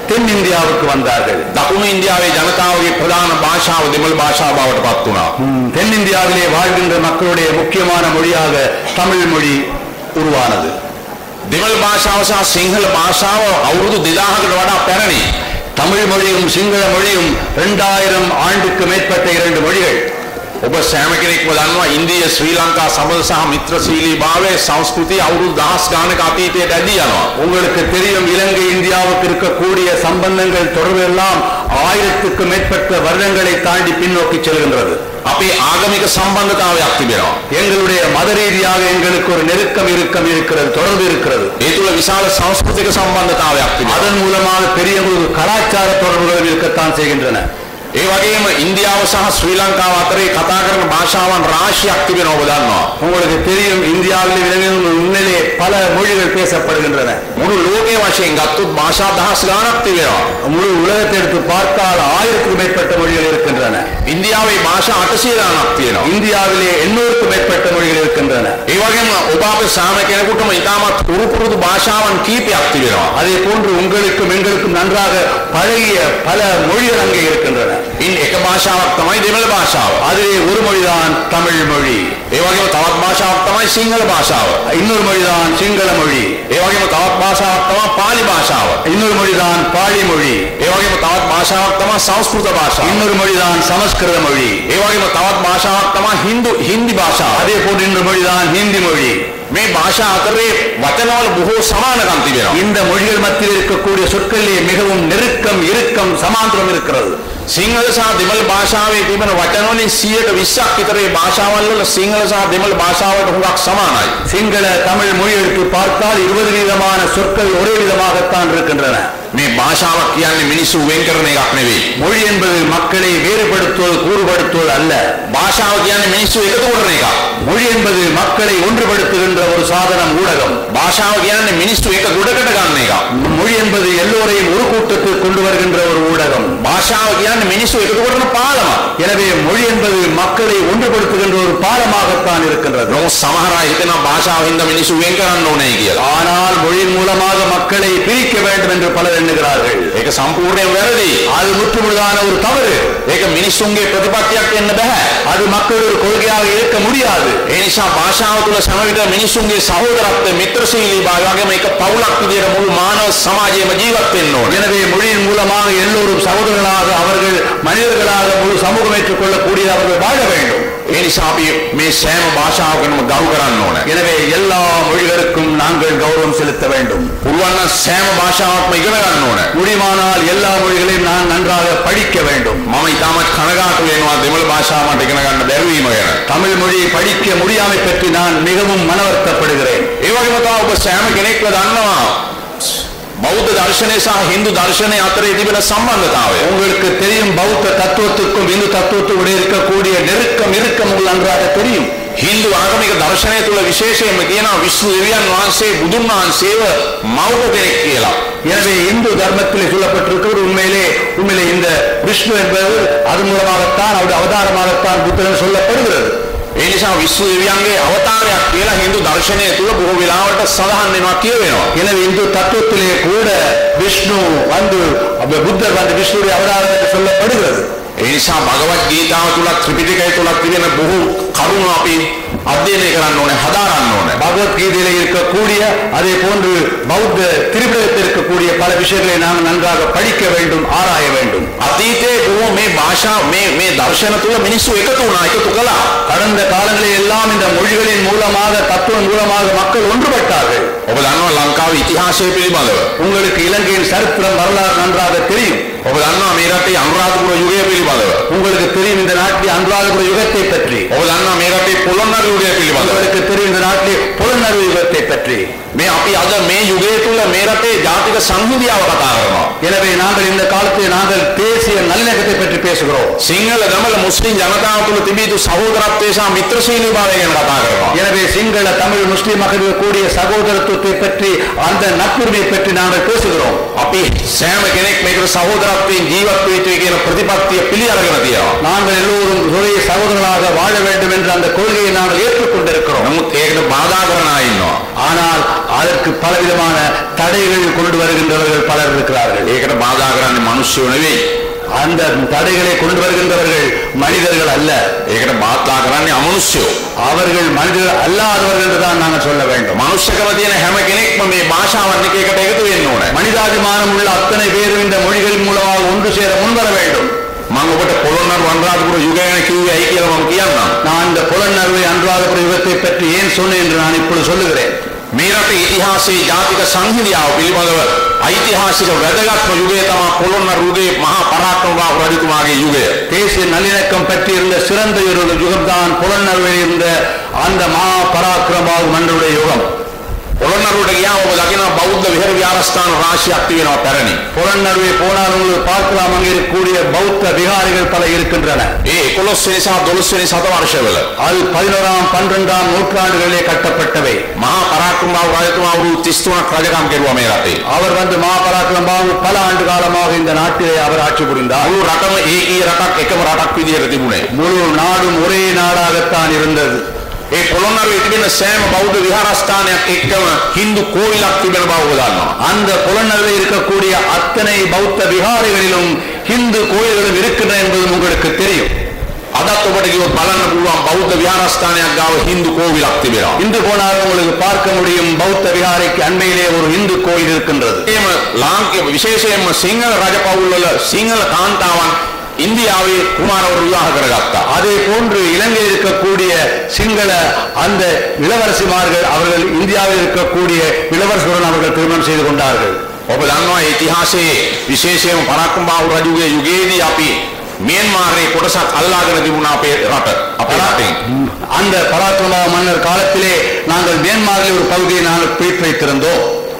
D: தென்னிந்தியாவுக்கு வந்தார்கள்
C: දකුණු ඉන්දියාවේ ජනතාවගේ ප්‍රධාන භාෂාව දෙමළ භාෂාව බවට පත් වුණා.
D: ம், தென்னிந்தியாவிலே வாழ்கின்ற மக்களுடைய முக்கியமான மொழியாக தமிழ் மொழி உருவானது
C: දෙමළ භාෂාව සහ සිංහල භාෂාව අවුරුදු 2000කට වඩා පැරණි.
D: தமிழ் மொழியும் சிங்கள மொழியும் இரண்டாயிரம் ஆண்டுக்கு மேற்பட்ட இரண்டு மொழிகள்
C: ඔබ සෑම කෙනෙක්ම දන්නවා ඉන්දිය ශ්‍රී ලංකා සබඳ සහ මිත්‍රශීලී භාවයේ සංස්කෘතිය අවුරුදු දහස් ගානක අතීතයට ඇදී යනවා.
D: உங்களுக்கு தெரியும் இலங்கை இந்தியாவுக்கு இருக்கக்கூடிய சம்பந்தங்கள் தொடர்பு எல்லாம் ஆயிரத்துக்கு மேற்பட்ட வருடங்களை தாண்டி பின்னோக்கி செல்கின்றது
C: අපේ ආගමික සම්බන්ධතාවයක් තිබෙනවා.
D: எங்களுடைய மத ரீதியாக எங்களுக்கு ஒரு நெருக்கம் இறுக்கம் இருக்கிறது தொடர்பு இருக்கிறது
C: ඒ තුළ විශාල සංස්කෘතික සම්බන්ධතාවයක් තිබෙනවා.
D: அதன் மூலமாக பெரிய ஒரு கலாச்சார தொடர்புகள் இருக்கத்தான் செய்கின்றன
C: ඒ වගේම ඉන්දියාව සහ ශ්‍රී ලංකාව අතරේ කතා කරන භාෂාවන් රාශියක් තිබෙනවා ඔබ දන්නවා.
D: உங்களுக்கு தெரியும் இந்தியாவில் விலங்கும் உண்மையிலே பல மொழிகள் பேசப்படுகின்றன
C: මුළු ලෝකයේ වශයෙන් ගත්තොත් භාෂා දහස් ගාණක් තිබෙනවා.
D: முழு உலகத்தை எடுத்து பார்த்தால் ஆயிரத்துக்கும் மேற்பட்ட மொழிகள் இருக்கின்றன
C: ඉන්දියාවේ භාෂා 800 ගාණක් තියෙනවා.
D: இந்தியாவிலே எண்ணூறுக்கும் மேற்பட்ட மொழிகள் இருக்கின்றன
C: ඒ වගේම ඔබ අපේ සාම කෙනෙකුටම ඉතාමත් උරු පුරුදු භාෂාවන් කීපයක් තිබෙනවා.
D: அதே போன்று உங்களுக்கும் எங்களுக்கும் நன்றாக பழகிய பல மொழிகள் அங்கே இருக்கின்றன
C: ඉන් එක භාෂාවක් තමයි දෙමළ භාෂාව.
D: அதிலே ஒரு மொழிதான் தமிழ் மொழி
C: ඒ වගේම තවත් භාෂාවක් තමයි සිංහල භාෂාව.
D: இன்னொரு மொழிதான் சிங்கள மொழி
C: ඒ වගේම තවත් භාෂාවක් තමයි පාලි භාෂාව.
D: இன்னொரு மொழிதான் பாலி மொழி
C: ඒ වගේම තවත් භාෂාවක් තමයි සංස්කෘත භාෂාව.
D: இன்னொரு மொழிதான் சமஸ்கிருத மொழி
C: ඒ වගේම තවත් භාෂාවක් තමයි හින්දු හින්දි භාෂාව.
D: அதே போன்று இன்னொரு மொழிதான் ஹிந்தி மொழி
C: මේ භාෂා අතරේ වචනවල බොහෝ සමානකම් තිබෙනවා.
D: இந்த மொழிகள் மத்தியில் இருக்கக்கூடிய சொற்களிலே மிகவும் நெருக்கம் இறுக்கம் சமாந்திரம் இருக்கிறது
C: සිංහල සහ දෙමළ භාෂාවේ තිබෙන වචන වලින් 120ක් විතර මේ භාෂාවල් වල සිංහල සහ දෙමළ භාෂාවට හුඟක් සමානයි.
D: சிங்கள தமிழ் மொழி எடுத்து பார்த்தால் இருபது விதமான சொற்கள் ஒரே விதமாகத்தான் இருக்கின்றன
C: මේ භාෂාවක් කියන්නේ මිනිස්සු වෙන් කරන එකක් නෙවෙයි.
D: மொழி என்பது மக்களை வேறுபடுத்துவது கூறுபடுத்துவது அல்ல
C: භාෂාව කියන්නේ මිනිස්සු එකතු කරන එකක්.
D: மொழி என்பது மக்களை ஒன்றுபடுத்துகின்ற ஒரு சாதனம் ஊடகம்
C: භාෂාව කියන්නේ මිනිස්සු එක ගොඩකට ගන්න එකක්.
D: மொழி என்பது எல்லோரையும் ஒரு கூட்டத்துக்கு கொண்டு வருகின்ற ஒரு ஊடகம்
C: භාෂාව කියන්නේ මිනිස්සු එකතු කරන පාලමක්.
D: எனவே மொழி என்பது மக்களை ஒன்றுபடுத்துகின்ற ஒரு பாலமாகத்தான் இருக்கின்றது
C: නමුත් සමහර අය හිතනවා භාෂාව හින්දා මිනිස්සු වෙන් කරන්න ඕනේ කියලා.
D: ஆனால் மொழியின் மூலமாக மக்களை பிரிக்க வேண்டும் என்று பலர் எண்ணுகிறார்கள்
C: ඒක සම්පූර්ණයෙන් වැරදි.
D: அது முற்றுமுழுதான ஒரு தவறு
C: ඒක මිනිස්සුන්ගේ ප්‍රතිපත්තියක් වෙන්න බෑ.
D: அது மக்கள் ஒரு கொள்கையாக இருக்க முடியாது
C: ඒ නිසා භාෂාව තුළ සම විට මිනිස්සුන්ගේ සහෝදරත්වය මිත්‍රශීලී භාවය වගේම ඒක පවුලක් විදියට මුළු මානව සමාජයේම ජීවත් වෙන්න ඕනේ.
D: எனவே மொழியின் மூலமாக எல்லோரும் சகோதரர்களாக அவர்கள் மனிதர்களாக முழு சமூகம் ஏற்றுக்கொள்ளக்கூடிய அவர்கள் வாழ வேண்டும்
C: ඒ නිසා අපි මේ සෑම භාෂාවකටම ගරු කරන්න ඕනේ.
D: எனவே எல்லா மொழிகளுக்கும் நாங்கள் கௌரவம் செலுத்த வேண்டும்
C: පුළුවන් නම් සෑම භාෂාවක්ම ඉගෙන ගන්න ඕනේ.
D: முடியுமானால் எல்லா மொழிகளையும் நான் நன்றாக படிக்க வேண்டும்
C: මම ඉතාමත් කනගාටු වෙනවා දෙමළ භාෂාව මට ඉගෙන ගන්න බැරි වීම ගැන.
D: தமிழ் மொழியை படிக்க முடியாமை பற்றி நான் மிகவும் மனவருத்தப்படுகிறேன்
C: ඒ වගේම තමයි ඔබ සෑම කෙනෙක්ව දන්නවා බෞද්ධ දර්ශනය සහ හින්දු දර්ශනය අතරේ තිබෙන සම්බන්ධතාවය.
D: உங்களுக்கு தெரியும் பௌத்த தத்துவத்துக்கும் இந்து தத்துவத்துக்கும் இடையே இருக்கக்கூடிய நெருக்கம் இறுக்கம் உங்களுக்கு நன்றாக தெரியும்
C: හින්දු ආගමික දර්ශනය තුළ විශේෂයෙන්ම කියනවා විශ්ණු දෙවියන් වහන්සේ බුදුන් වහන්සේව මව්ව කෙනෙක් කියලා.
D: எனவே இந்து தர்மத்தில் சொல்லப்பட்டிருக்கிறது உண்மையிலே உண்மையிலே இந்த விஷ்ணு என்பது அதன் மூலமாகத்தான் அவருடைய அவதாரமாகத்தான் புத்தகன் சொல்லப்படுகிறது
C: ඒ නිසා විශ්ව දෙවියන්ගේ අවතාරයක් කියලා හින්දු දර්ශනය තුළ බොහෝ වෙලාවට සඳහන් වෙනවා කියවෙනවා.
D: எனவே இந்து தத்துவத்திலே கூட விஷ்ணு வந்து அப்ப புத்தர் வந்து விஷ்ணுடைய அவதாரம் என்று சொல்லப்படுகிறது
C: ඒ නිසා භගවත් ගීතාව තුලත් ත්‍රිපිටකය තුලත් තිබෙන බොහෝ කරුණු අපි අධ්‍යයනය කරන්න ඕනේ, හදාරන්න ඕනේ.
D: பகவத்கீதையில இருக்கக்கூடிய அதே போன்று பௌத்த திரிபிடத்தில் இருக்கக்கூடிய பல விஷயங்களை நாம் நன்றாக படிக்க வேண்டும் ஆராய வேண்டும்
C: අතීතයේ බොහෝ මේ භාෂා මේ මේ දර්ශන තුල මිනිස්සු එකතු වුණා, එකතු කළා.
D: கடந்த காலங்களில் எல்லாம் இந்த மொழிகளின் மூலமாக தத்துவம் மூலமாக மக்கள் ஒன்றுபட்டார்கள்
C: ඔබ දන්නවා ලංකාවේ ඉතිහාසය පිළිබඳව.
D: உங்களுக்கு இலங்கையின் சரித்திரம் வரலாறு நன்றாக தெரியும்
C: ඔබ දන්නවා මේ රටේ අනුරාධපුර යුගය පිළිබඳව.
D: உங்களுக்கு தெரியும் இந்த நாட்டில் அனுராதபுர யுகத்தை பற்றி
C: ඔබ දන්නවා මේ රටේ පොළොන්නරු යුගය පිළිබඳව.
D: உங்களுக்கு தெரியும் இந்த நாட்டில் புலனறிவு யுகத்தை பற்றி
C: මේ අපි අද මේ යුගය තුල මේ රටේ ජාතික සංහිඳියාව කතා කරනවා.
D: எனவே நாங்கள் இந்த காலத்தில் நாங்கள் தேசிய நல்லிணக்கத்தை பற்றி பேசுகிறோம்
C: සිංහල දමල මුස්ලිම් ජනතාව තුළ තිබී යුතු සහෝදරත්වය සහ මිත්‍රශීලී භාවය ගැන කතා කරනවා.
D: எனவே சிங்கள தமிழ் முஸ்லிம் மக்கள் கூடிய சகோதரத்துவத்தை பற்றி அந்த நட்புரிமையை பற்றி நாங்கள் பேசுகிறோம்
C: අපි සෑම කෙනෙක් මේකට සහෝදරත්වයෙන් ජීවත් වෙ යුතුයි කියන ප්‍රතිපත්තිය පිළි අරගෙන තියෙනවා.
D: நாங்கள் எல்லோரும் ஒரே சகோதரர்களாக வாழ வேண்டும் என்ற அந்த கொள்கையை நாங்கள் ஏற்றுக்கொண்டிருக்கிறோம்
C: නමුත් ඒකට බාධා කරන අය ඉන්නවා.
D: ஆனால் அதற்கு அதற்கு பலவிதமான தடைகள் கொண்டு வருகின்றவர்கள் பலர் இருக்கிறார்கள்
C: ඒකට බාධා කරන්නේ මිනිස්සු නෙවෙයි.
D: அந்த தடைகளை கொண்டு வருகின்றவர்கள் மனிதர்கள் அல்ல
C: ඒකට බාධා කරන්නේ අමනුෂ්‍යෝ.
D: அவர்கள் மனிதர்கள் அல்லாதவர்கள் என்று தான் நாங்கள் சொல்ல வேண்டும்
C: මනුෂ්‍යකම තියෙන හැම කෙනෙක්ම මේ භාෂාවන් එක එකට එකතු වෙන්න ඕනේ.
D: மனிதாபிமானம் உள்ள அத்தனை பேரும் இந்த மொழிகளின் மூலமாக ஒன்று சேர முன்வர வேண்டும்
C: මම ඔබට පොළොන්නරු අනුරාධපුර යුගය ගැන කිව්වේ ඇයි කියලා මම කියන්නම්.
D: நான் இந்த புலனறுவை அன்றாதபுர யுகத்தை பற்றி ஏன் சொன்னேன் என்று நான் இப்பொழுது சொல்லுகிறேன்
C: මේ රටේ ඉතිහාසයේ ජාතික සංහිඳියාව පිළිබඳව ඓතිහාසික වැදගත්ම යුගය තමයි පොළොන්නරු යුගයේ මහා පරාක්‍රමබාහු රජතුමාගේ යුගය.
D: தேசிய நல்லிணக்கம் பற்றி இருந்த சிறந்த ஒரு யுகம்தான் புலனறுவையில் இருந்த அந்த மா பராக்கிரமாவு மன்றுடைய யுகம்
C: පොළොන්නරුවට ගියාම ඔබ දකිනවා බෞද්ධ විහාර විහාරස්ථාන රාශියක් තියෙනවා පැරණි.
D: புலனறுவை போனால் உங்களுக்கு பார்க்கலாம் அங்கே இருக்கக்கூடிய பௌத்த விகாரிகள் பல இருக்கின்றன
C: ඒ 11 වෙනි සහ 12 වෙනි සතවර්ෂවල
D: அது பதினோராம் பன்னிரெண்டாம் நூற்றாண்டுகளிலே கட்டப்பட்டவை
C: මහා පරාක්‍රමබාහු රජතුමා අවුරුදු 33ක් රජකම් කෙරුවා මේ රටේ.
D: அவர் வந்து மகாபராக்கிரமாவு பல ஆண்டு காலமாக இந்த நாட்டிலே அவர் ஆட்சி புரிந்தார்
C: මුළු රටම ඒකීය රටක් එකම රටක් විදිහට තිබුණේ.
D: முழு நாடும் ஒரே நாடாகத்தான் இருந்தது
C: ඒ පොළොන්නරුවේ තිබෙන සෑම බෞද්ධ විහාරස්ථානයක් එක්කම Hindu කෝවිලක් තිබෙන බව ඔබ දන්නවා.
D: அந்த புலனறுவில் இருக்கக்கூடிய அத்தனை பௌத்த விகாரிகளிலும் இந்து கோயில்களும் இருக்கின்றன என்பதும் உங்களுக்கு தெரியும்
C: අදත් ඔබට කිව්වොත් බලන්න පුළුවන් බෞද්ධ විහාරස්ථානයක් ගාව Hindu කෝවිලක් තිබෙනවා.
D: இந்து போனால் உங்களுக்கு பார்க்க முடியும் பௌத்த விகாரைக்கு அண்மையிலே ஒரு இந்து கோயில் இருக்கின்றது
C: එහෙම ලාංකික විශේෂයෙන්ම සිංහල රජපෞල් වල සිංහල කාන්තාවන් ඉන්දියාවේ කුමාරවරු විවාහ කරගත්තා.
D: அதே போன்று இலங்கையில் இருக்கக்கூடிய சிங்கள அந்த இளவரசிமார்கள் அவர்கள் இந்தியாவில் இருக்கக்கூடிய இளவரசருடன் அவர்கள் திருமணம் செய்து கொண்டார்கள்
C: ඔබ දන්නවා ඒ ඉතිහාසයේ විශේෂයෙන්ම පරාක්‍රමබාහු රජුගේ යුගයේදී අපි මියන්මාරයේ කොටසක් අල්ලාගෙන තිබුණා අපේ රට අපේ රටෙන්.
D: அந்த பராக்கிரம மன்னர் காலத்திலே நாங்கள் மியான்மரில் ஒரு பகுதியை நாங்கள் பிடித்து வைத்திருந்தோம்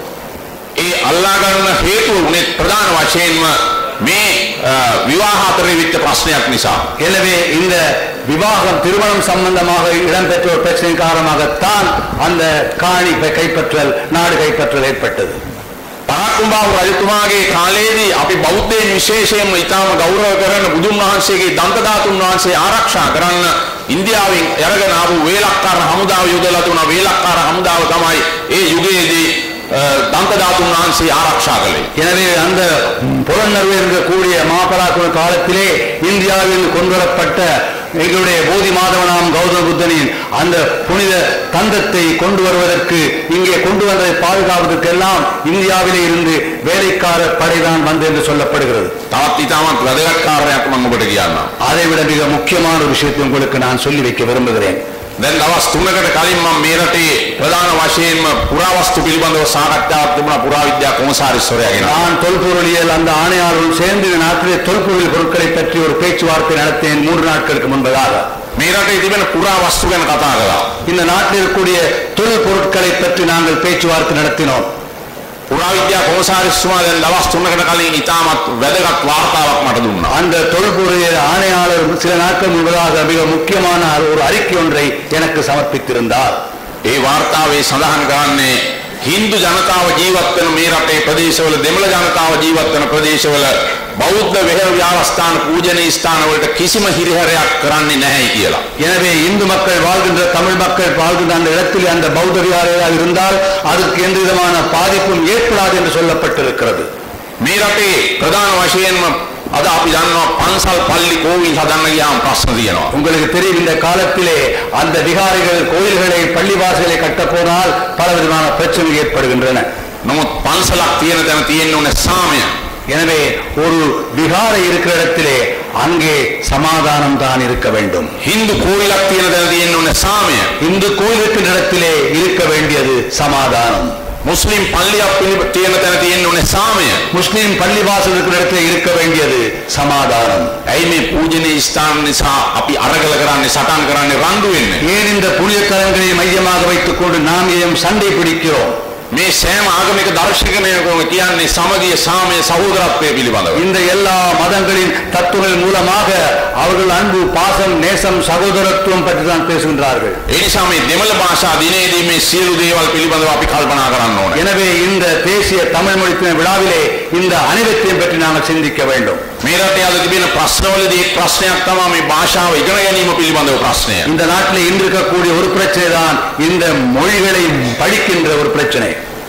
C: ඒ අල්ලා ගන්න හේතුව උනේ ප්‍රධාන වශයෙන්ම මේ අ, විවාහ අතරේ විත්ත ප්‍රශ්නයක් නිසා.
D: எனவே இந்த விவாகம் திருமணம் சம்பந்தமாக இடம்பெற்ற ஒரு பிரச்சனை காரணமாகத்தான் அந்த காணி கைப்பற்றல் நாடு கைப்பற்றல் ஏற்பட்டது
C: පරාක්‍රමබාහු රජතුමාගේ කාලයේදී අපි බෞද්ධයන් විශේෂයෙන්ම ඉතාම ගෞරව කරන බුදුන් වහන්සේගේ දන්තධාතුන් වහන්සේ ආරක්ෂා කරන්න ඉන්දියාවෙන් අරගෙන ආපු වේලක්කාර හමුදාව යොදලා තුන වේලක්කාර හමුදාව තමයි ඒ යුගයේදී අ, දන්තධාතුන් වහන්සේ ආරක්ෂා කළේ.
D: எனவே அந்த புலனர்வு இருக்கக்கூடிய மாபராக்கிரம காலத்திலே இந்தியாவில் கொண்டுவரப்பட்ட எங்களுடைய போதி மாதவனாம் கௌதம புத்தனின் அந்த புனித தந்தத்தை கொண்டு வருவதற்கு இங்கே கொண்டு வந்ததை பாதுகாப்பதற்கெல்லாம் இந்தியாவிலே இருந்து வேலைக்கார படைதான் வந்து என்று சொல்லப்படுகிறது
C: තවත් ඉතාමත් වැදගත් කාරණයක් මම ඔබට කියන්නම්.
D: அதைவிட மிக முக்கியமான ஒரு விஷயத்தை உங்களுக்கு நான் சொல்லி வைக்க விரும்புகிறேன்
C: දැන් දවස් 3කට කලින් මම මේ රටේ ප්‍රධාන වශයෙන්ම පුරාවස්තු පිළිබඳව සාකච්ඡාවක් තිබුණා පුරාවිද්‍යා කොමසාරිස්වරයාගෙන.
D: நான் தொல்பொருளியல் அந்த ஆணையாளரும் சேர்ந்து இந்த நாட்டிலே தொல்பொருள் பொருட்களை பற்றி ஒரு பேச்சுவார்த்தை நடத்தினேன் மூன்று நாட்களுக்கு முன்பதாக
C: මේ රටේ තිබෙන පුරාවස්තු ගැන කතා කළා.
D: இந்த நாட்டில் இருக்கக்கூடிய தொழில் பொருட்களை பற்றி நாங்கள் பேச்சுவார்த்தை நடத்தினோம்
C: පුරාවිද්‍යා කොමසාරිස්තුමා දැන් දවස් 3කට කලින් ඉතාමත් වැදගත් වාර්තාවක් මට දුන්නා.
D: அந்த தொல்பொருளியல் ஆணையாளர் சில நாட்கள் முன்பதாக மிக முக்கியமான ஒரு அறிக்கை ஒன்றை எனக்கு சமர்ப்பித்திருந்தார்
C: ඒ වාර්තාවේ සඳහන් කරන්නේ හින්දු ජනතාව ජීවත් වෙන මේ රටේ ප්‍රදේශවල දෙමළ ජනතාව ජීවත් වෙන ප්‍රදේශවල බෞද්ධ වෙහෙර විහාරස්ථාන පූජනීය ස්ථාන වලට කිසිම හිරිහැරයක් කරන්නේ නැහැයි කියලා.
D: எனவே இந்து மக்கள் வாழ்கின்ற தமிழ் மக்கள் வாழ்கின்ற அந்த இடத்தில் அந்த பௌத்த விகாரையாக இருந்தால் அதுக்கு எந்த விதமான பாதிப்பும் ஏற்படாது என்று சொல்லப்பட்டிருக்கிறது
C: මේ රටේ ප්‍රධාන වශයෙන්ම අද අපි දන්නවා පන්සල් පල්ලි කෝවිල් හදන්න ගියාම ප්‍රශ්න තියෙනවා.
D: உங்களுக்கு தெரியும் இந்த காலத்திலே அந்த விகாரைகள் கோயில்களை பள்ளிவாசலை கட்டப் போனால் பல விதமான பிரச்சனைகள் ஏற்படுகின்றன
C: නමුත් පන්සලක් තියෙන තැන තියෙන්න ඕනේ සාමය.
D: எனவே ஒரு விகாரை இருக்கிற இடத்திலே அங்கே சமாதானம் தான் இருக்க வேண்டும்
C: හින්දු කෝවිලක් තියෙන තැන තියෙන්න ඕනේ සාමය.
D: இந்து கோயில் இருக்கின்ற இடத்திலே இருக்க வேண்டியது சமாதானம்
C: මුස්ලිම් පල්ලියක් පිළි- තියෙන තැන තියෙන්න ඕනේ සාමය.
D: முஸ்லிம் பள்ளிவாசல் இருக்கிற இடத்திலே இருக்க வேண்டியது சமாதானம்
C: ඇයි මේ පූජනීය ස්ථාන නිසා අපි අරගල කරන්නේ සටන් කරන්නේ රණ්ඩු වෙන්නේ?
D: ஏன் இந்த புனித தலங்களை மையமாக வைத்துக் கொண்டு நாம் ஏன் சண்டை பிடிக்கிறோம்
C: මේ සෑම ආගමික දර්ශකනයකම කියන්නේ සමගිය සාමය සහෝදරත්වය පිළිබඳව.
D: இந்த எல்லா மதங்களின் தத்துவங்கள் மூலமாக அவர்கள் அன்பு பாசம் நேசம் சகோதரத்துவம் பற்றி தான் பேசுகின்றார்கள்
C: ඒ නිසා මේ දෙමළ භාෂා දිනේදී මේ සියලු දේවල් පිළිබඳව අපි කල්පනා කරන්න ඕනේ.
D: எனவே இந்த தேசிய தமிழ் மொழி தின விழாவிலே இந்த அனைவத்தையும் பற்றி நாங்கள் சிந்திக்க வேண்டும்
C: මේ රටේ අද තිබෙන ප්‍රශ්නවලදී එක් ප්‍රශ්නයක් තමයි මේ භාෂාව ඉගෙන ගැනීම පිළිබඳව ප්‍රශ්නය.
D: இந்த நாட்டில் இன்று இருக்கக்கூடிய ஒரு பிரச்சனை தான் இந்த மொழிகளை படிக்கின்ற ஒரு பிரச்சனை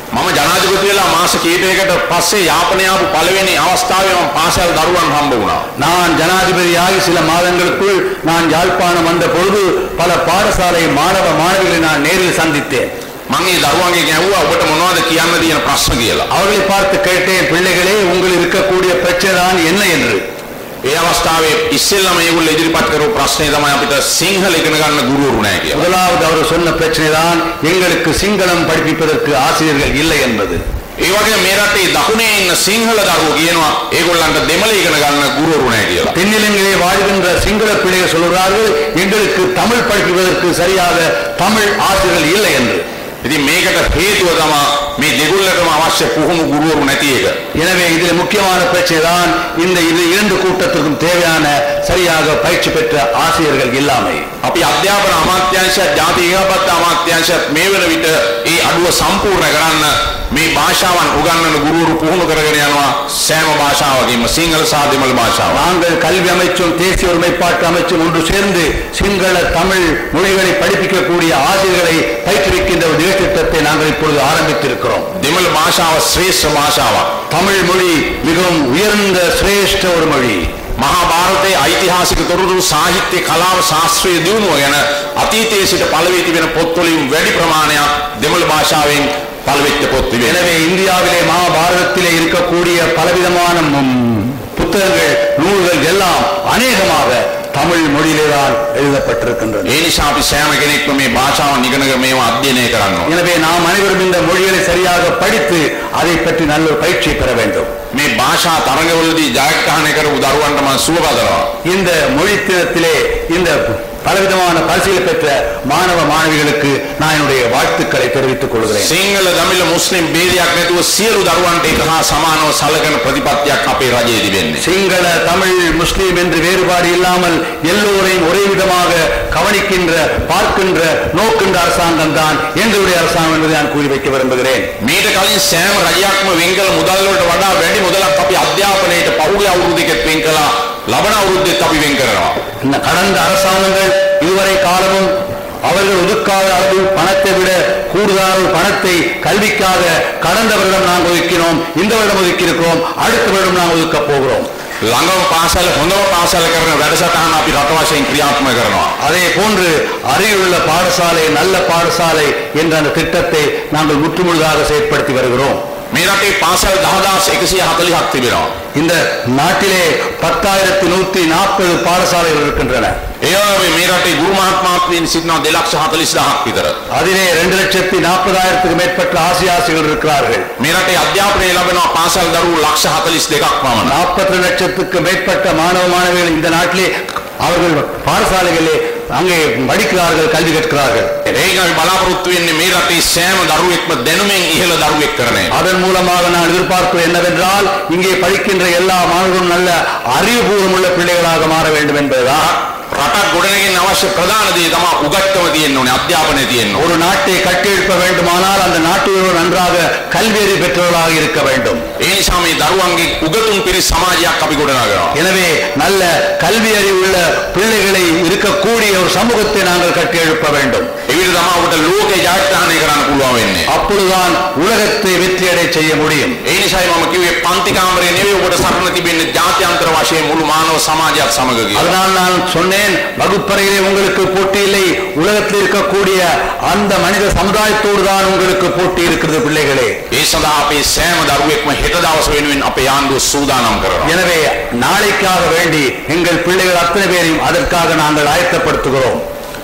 C: මම ජනාධිපති වෙලා මාස කීපයකට පස්සේ යාපනය ආපු පළවෙනි අවස්ථාවේ මම පාසල් දරුවන් හම්බ වුණා.
D: நான் ஜனாதிபதியாகி சில மாதங்களுக்குள் நான் யாழ்ப்பாணம் வந்த பொழுது பல பாடசாலை மாணவ மாணவிகளை நான் நேரில் சந்தித்தேன்
C: මම මේ දරුවන්ගෙන් ඇහුවා ඔබට මොනවද කියන්න තියෙන ප්‍රශ්න කියලා.
D: அவர்களை பார்த்து கேட்டேன் பிள்ளைகளே உங்கள் இருக்கக்கூடிய பிரச்சனை தான் என்ன என்று
C: ඒ අවස්ථාවේ ඉස්සෙල්ලම මේගොල්ලෝ ඉදිරිපත් කරපු ප්‍රශ්නේ තමයි අපිට සිංහල ඉගෙන ගන්න ගුරුවරු නැහැ කියලා.
D: முதலாவது அவர் சொன்ன பிரச்சனை தான் எங்களுக்கு சிங்களம் படிப்பிப்பதற்கு ஆசிரியர்கள் இல்லை என்பது
C: ඒ වගේ මේ රටේ දකුණේ ඉන්න සිංහල දරුවෝ කියනවා ඒගොල්ලන්ට දෙමළ ඉගෙන ගන්න ගුරුවරු නැහැ කියලා.
D: தென்னிலங்கையிலே வாழ்கின்ற சிங்கள பிள்ளைகள் சொல்கிறார்கள் எங்களுக்கு தமிழ் படிப்பதற்கு சரியாக தமிழ் ஆசிரியர்கள் இல்லை என்று
C: ඉතින් මේකට හේතුව තමයි මේ දෙගොල්ලටම අවශ්‍ය පුහුණු ගුරුවරු නැති එක.
D: எனவே இதில் முக்கியமான பிரச்சனை தான் இந்த இது இரண்டு கூட்டத்திற்கும் தேவையான சரியாக பயிற்சி பெற்ற ஆசிரியர்கள் இல்லாமை
C: අපි අධ්‍යාපන අමාත්‍යාංශයත් ජාතික ඒකාපත්ත අමාත්‍යාංශයත් මේ වෙන විට ඒ අඩුව සම්පූර්ණ කරන්න මේ භාෂාවන් උගන්වන ගුරුවරු පුහුණු කරගෙන යනවා සෑම භාෂාවකින්ම සිංහල සහ දෙමළ භාෂාව.
D: நாங்கள் கல்வி அமைச்சும் தேசிய ஒருமைப்பாட்டு அமைச்சும் ஒன்று சேர்ந்து சிங்கள தமிழ் மொழிகளை படிப்பிக்கக்கூடிய ஆசிரியர்களை பயிற்றுவிக்கின்ற ஒரு நிகழ்ச்சி திட்டத்தை நாங்கள் இப்பொழுது ஆரம்பித்திருக்கிறோம்
C: දෙමළ භාෂාව ශ්‍රේෂ්ඨ භාෂාවක්.
D: தமிழ் மொழி மிகவும் உயர்ந்த சிரேஷ்ட ஒரு மொழி
C: මහා භාරතයේ ඓතිහාසික තොරතුරු සාහිත්‍ය කලාව ශාස්ත්‍රීය දියුණුව ගැන අතීතයේ සිට පළවෙ තිබෙන පොත්වලින් වැඩි ප්‍රමාණයක් දෙමළ භාෂාවෙන් පළවෙච්ච පොත් තිබෙනවා.
D: எனவே இந்தியாவிலே மகாபாரதத்திலே இருக்கக்கூடிய பலவிதமான ம், புத்தகங்கள் நூல்கள் எல்லாம் அநேகமாக தமிழ் மொழியிலே தான் எழுதப்பட்டிருக்கின்றன
C: ඒ නිසා අපි සෑම කෙනෙක්ම මේ භාෂාවන් ඉගෙනගෙන මේවා අධ්‍යයනය කරන්න ඕනේ.
D: எனவே நாம் அனைவரும் இந்த மொழிகளை சரியாக படித்து அதை பற்றி நல்ல ஒரு பயிற்சியை பெற வேண்டும்
C: මේ භාෂා තරඟවලදී ජයග්‍රහණය කරපු දරුවන්ට මම සුබ පදනවා.
D: இந்த மொழி தினத்திலே இந்த பலவிதமான பரிசீலனை பெற்ற மாணவ மாணவிகளுக்கு நான் என்னுடைய வாழ்த்துக்களை தெரிவித்துக் கொள்கிறேன்
C: සිංහල දමිළ මුස්ලිම් ભેදයක් නැතුව සියලු දරුවන්ට එක හා සමානව සලකන ප්‍රතිපත්තියක් අපේ රජයේ තිබෙන්නේ.
D: சிங்கள தமிழ் முஸ்லீம் என்று வேறுபாடு இல்லாமல் எல்லோரையும் ஒரே விதமாக கவனிக்கின்ற பார்க்கின்ற நோக்கின்ற அரசாங்கம் தான் எங்களுடைய அரசாங்கம் என்பதை நான் கூறி வைக்க விரும்புகிறேன்
C: මීට කලින් සෑම රජයක්ම වෙන්කල මුදල් වලට වඩා වැඩි මුදලක් අපි අධ්‍යාපනයට පහුගිය අවුරුද්දකත් වෙන් කළා. ලබන අවුරුද්දෙත් අපි වෙන් කරනවා.
D: இந்த கடந்த அரசாங்கங்கள் இதுவரை காலமும் அவர்கள் ஒதுக்காத அளவு பணத்தை விட கூடுதலான பணத்தை கல்விக்காக கடந்த வருடம் நாங்கள் ஒதுக்கினோம் இந்த வருடம் ஒதுக்கியிருக்கிறோம் அடுத்த வருடம் நாங்கள் ஒதுக்கப் போகிறோம்
C: ළඟම පාසල හොඳම පාසල කරන වැඩසටහන අපි රට වශයෙන් ක්‍රියාත්මක කරනවා.
D: அதே போன்று அருகிலுள்ள பாடசாலை நல்ல பாடசாலை என்ற அந்த திட்டத்தை நாங்கள் முற்றுமுழுதாக செயற்படுத்தி வருகிறோம்
C: මේ රටේ පාසල් 10140ක් තිබෙනවා.
D: இந்த நாட்டிலே பத்தாயிரத்தி நூத்தி நாற்பது பாடசாலைகள் இருக்கின்றன
C: ඒ වගේ මේ රටේ ගුරු මහත්මාත්මීන් සිටිනවා 240000ක් විතර.
D: அதிலே ரெண்டு லட்சத்தி நாற்பதாயிரத்துக்கு மேற்பட்ட ஆசியாசிகள் இருக்கிறார்கள்
C: මේ රටේ අධ්‍යාපනය ලැබෙනවා පාසල් දරුවෝ ලක්ෂ 42ක් පමණ.
D: நாற்பத்தி லட்சத்துக்கு மேற்பட்ட மாணவ மாணவிகள் இந்த நாட்டிலே அவர்கள் பாடசாலைகளிலே அங்கே படிக்கிறார்கள் கல்வி கற்கிறார்கள்
C: ඒක අපි බලාපොරොත්තු වෙන්නේ මේ රටේ සෑම දරුවෙක්ම දැනුමෙන් ඉහළ දරුවෙක් කරන එක.
D: அதன் மூலமாக நான் எதிர்பார்ப்பது என்னவென்றால் இங்கே படிக்கின்ற எல்லா மாணவர்களும் நல்ல அறிவுபூர்வமுள்ள பிள்ளைகளாக மாற வேண்டும் என்பதுதான்
C: රටක් ගොඩනගන්න අවශ්‍ය ප්‍රධාන දේ තමයි උගත්කම තියෙන්න ඕනේ අධ්‍යාපනය තියෙන්න ඕනේ.
D: ஒரு நாட்டை கட்டியெழுப்ப வேண்டுமானால் அந்த நாட்டில் நன்றாக கல்வியறி பெற்றவர்களாக இருக்க வேண்டும்
C: ඒ නිසා මේ දරුවන්ගේ උගතුන් පිරිස් සමාජයක් අපි ගොඩනගනවා.
D: எனவே நல்ல கல்வி அறிவுள்ள பிள்ளைகளை இருக்கக்கூடிய ஒரு சமூகத்தை நாங்கள் கட்டியெழுப்ப வேண்டும்
C: එවිට තමයි ඔබට ලෝකේ ජයග්‍රහණය කරන්න පුළුවන් වෙන්නේ.
D: அப்பொழுதுதான் உலகத்தை வெற்றியடை செய்ய முடியும்
C: ඒ නිසායි මම කිව්වේ පන්ති කාමරේ නෙවෙයි ඔබට සරණ තිබෙන්නේ ජාත්‍යන්තර වශයෙන් මුළු මානව සමාජයක් සමග කියලා.
D: அதனால் நான் சொன்னேன் வகுப்பறையிலே உங்களுக்கு போட்டி இல்லை உலகத்தில் இருக்கக்கூடிய அந்த மனித சமுதாயத்தோடு தான் உங்களுக்கு போட்டி இருக்கிறது பிள்ளைகளே
C: ඒ සඳහා අපේ සෑම දරුවෙක්ම හෙට දවස වෙනුවෙන් අපේ ආණ්ඩුව සූදානම් කරනවා.
D: எனவே நாளைக்காக வேண்டி எங்கள் பிள்ளைகள் அத்தனை பேரையும் அதற்காக நாங்கள் ஆயத்தப்படுத்துகிறோம்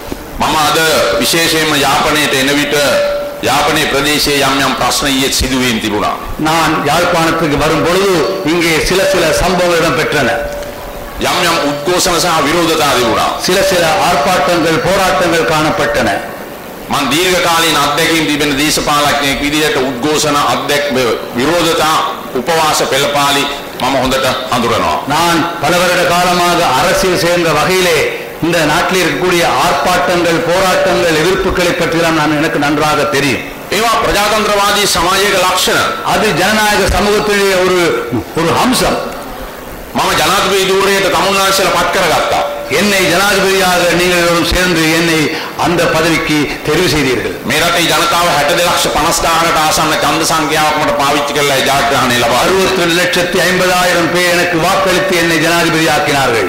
C: මම අද විශේෂයෙන්ම යාපනයට එන විට යාපනයේ ප්‍රදේශයේ යම් යම් ප්‍රශ්න ඊයේ සිදුවීම් තිබුණා.
D: நான் யாழ்ப்பாணத்துக்கு வரும் பொழுது இங்கே சில சில சம்பவங்கள் இடம்பெற்றன
C: යම් යම් උද්ඝෝෂණ සහ විරෝධතා තිබුණා.
D: சில சில ஆர்ப்பாட்டங்கள் போராட்டங்கள் காணப்பட்டன
C: මම දීර්ඝ කාලීන අත්දැකීම් තිබෙන දේශපාලඥයෙක් විදිහට උද්ඝෝෂණ අත්දැක් විරෝධතා උපවාස පෙළපාලි මම හොඳට හඳුරනවා.
D: நான் பல வருட காலமாக அரசியல் சேர்ந்த வகையிலே இந்த நாட்டில் இருக்கக்கூடிய ஆர்ப்பாட்டங்கள் போராட்டங்கள் எதிர்ப்புகளை பற்றியெல்லாம் நான் எனக்கு நன்றாக தெரியும்
C: ඒවා ප්‍රජාතන්ත්‍රවාදී සමාජයක ලක්ෂණ.
D: அது ஜனநாயக சமூகத்திலே ஒரு ஒரு அம்சம்
C: මම ජනාධිපති ධූරයට තමුන්නාන්සේලා පත් කරගත්තා.
D: என்னை ஜனாதிபதியாக நீங்கள் எல்லோரும் சேர்ந்து என்னை அந்த பதவிக்கு தெரிவு செய்தீர்கள்
C: මේ රටේ ජනතාව 62 ලක්ෂ 50000කට ආසන්න ඡන්ද සංඛ්‍යාවක් මට පාවිච්චි කරලා ඒ ජයග්‍රහණය ලබා
D: அறுபத்தி ரெண்டு லட்சத்தி ஐம்பதாயிரம் பேர் எனக்கு வாக்களித்து என்னை ஜனாதிபதியாக்கினார்கள்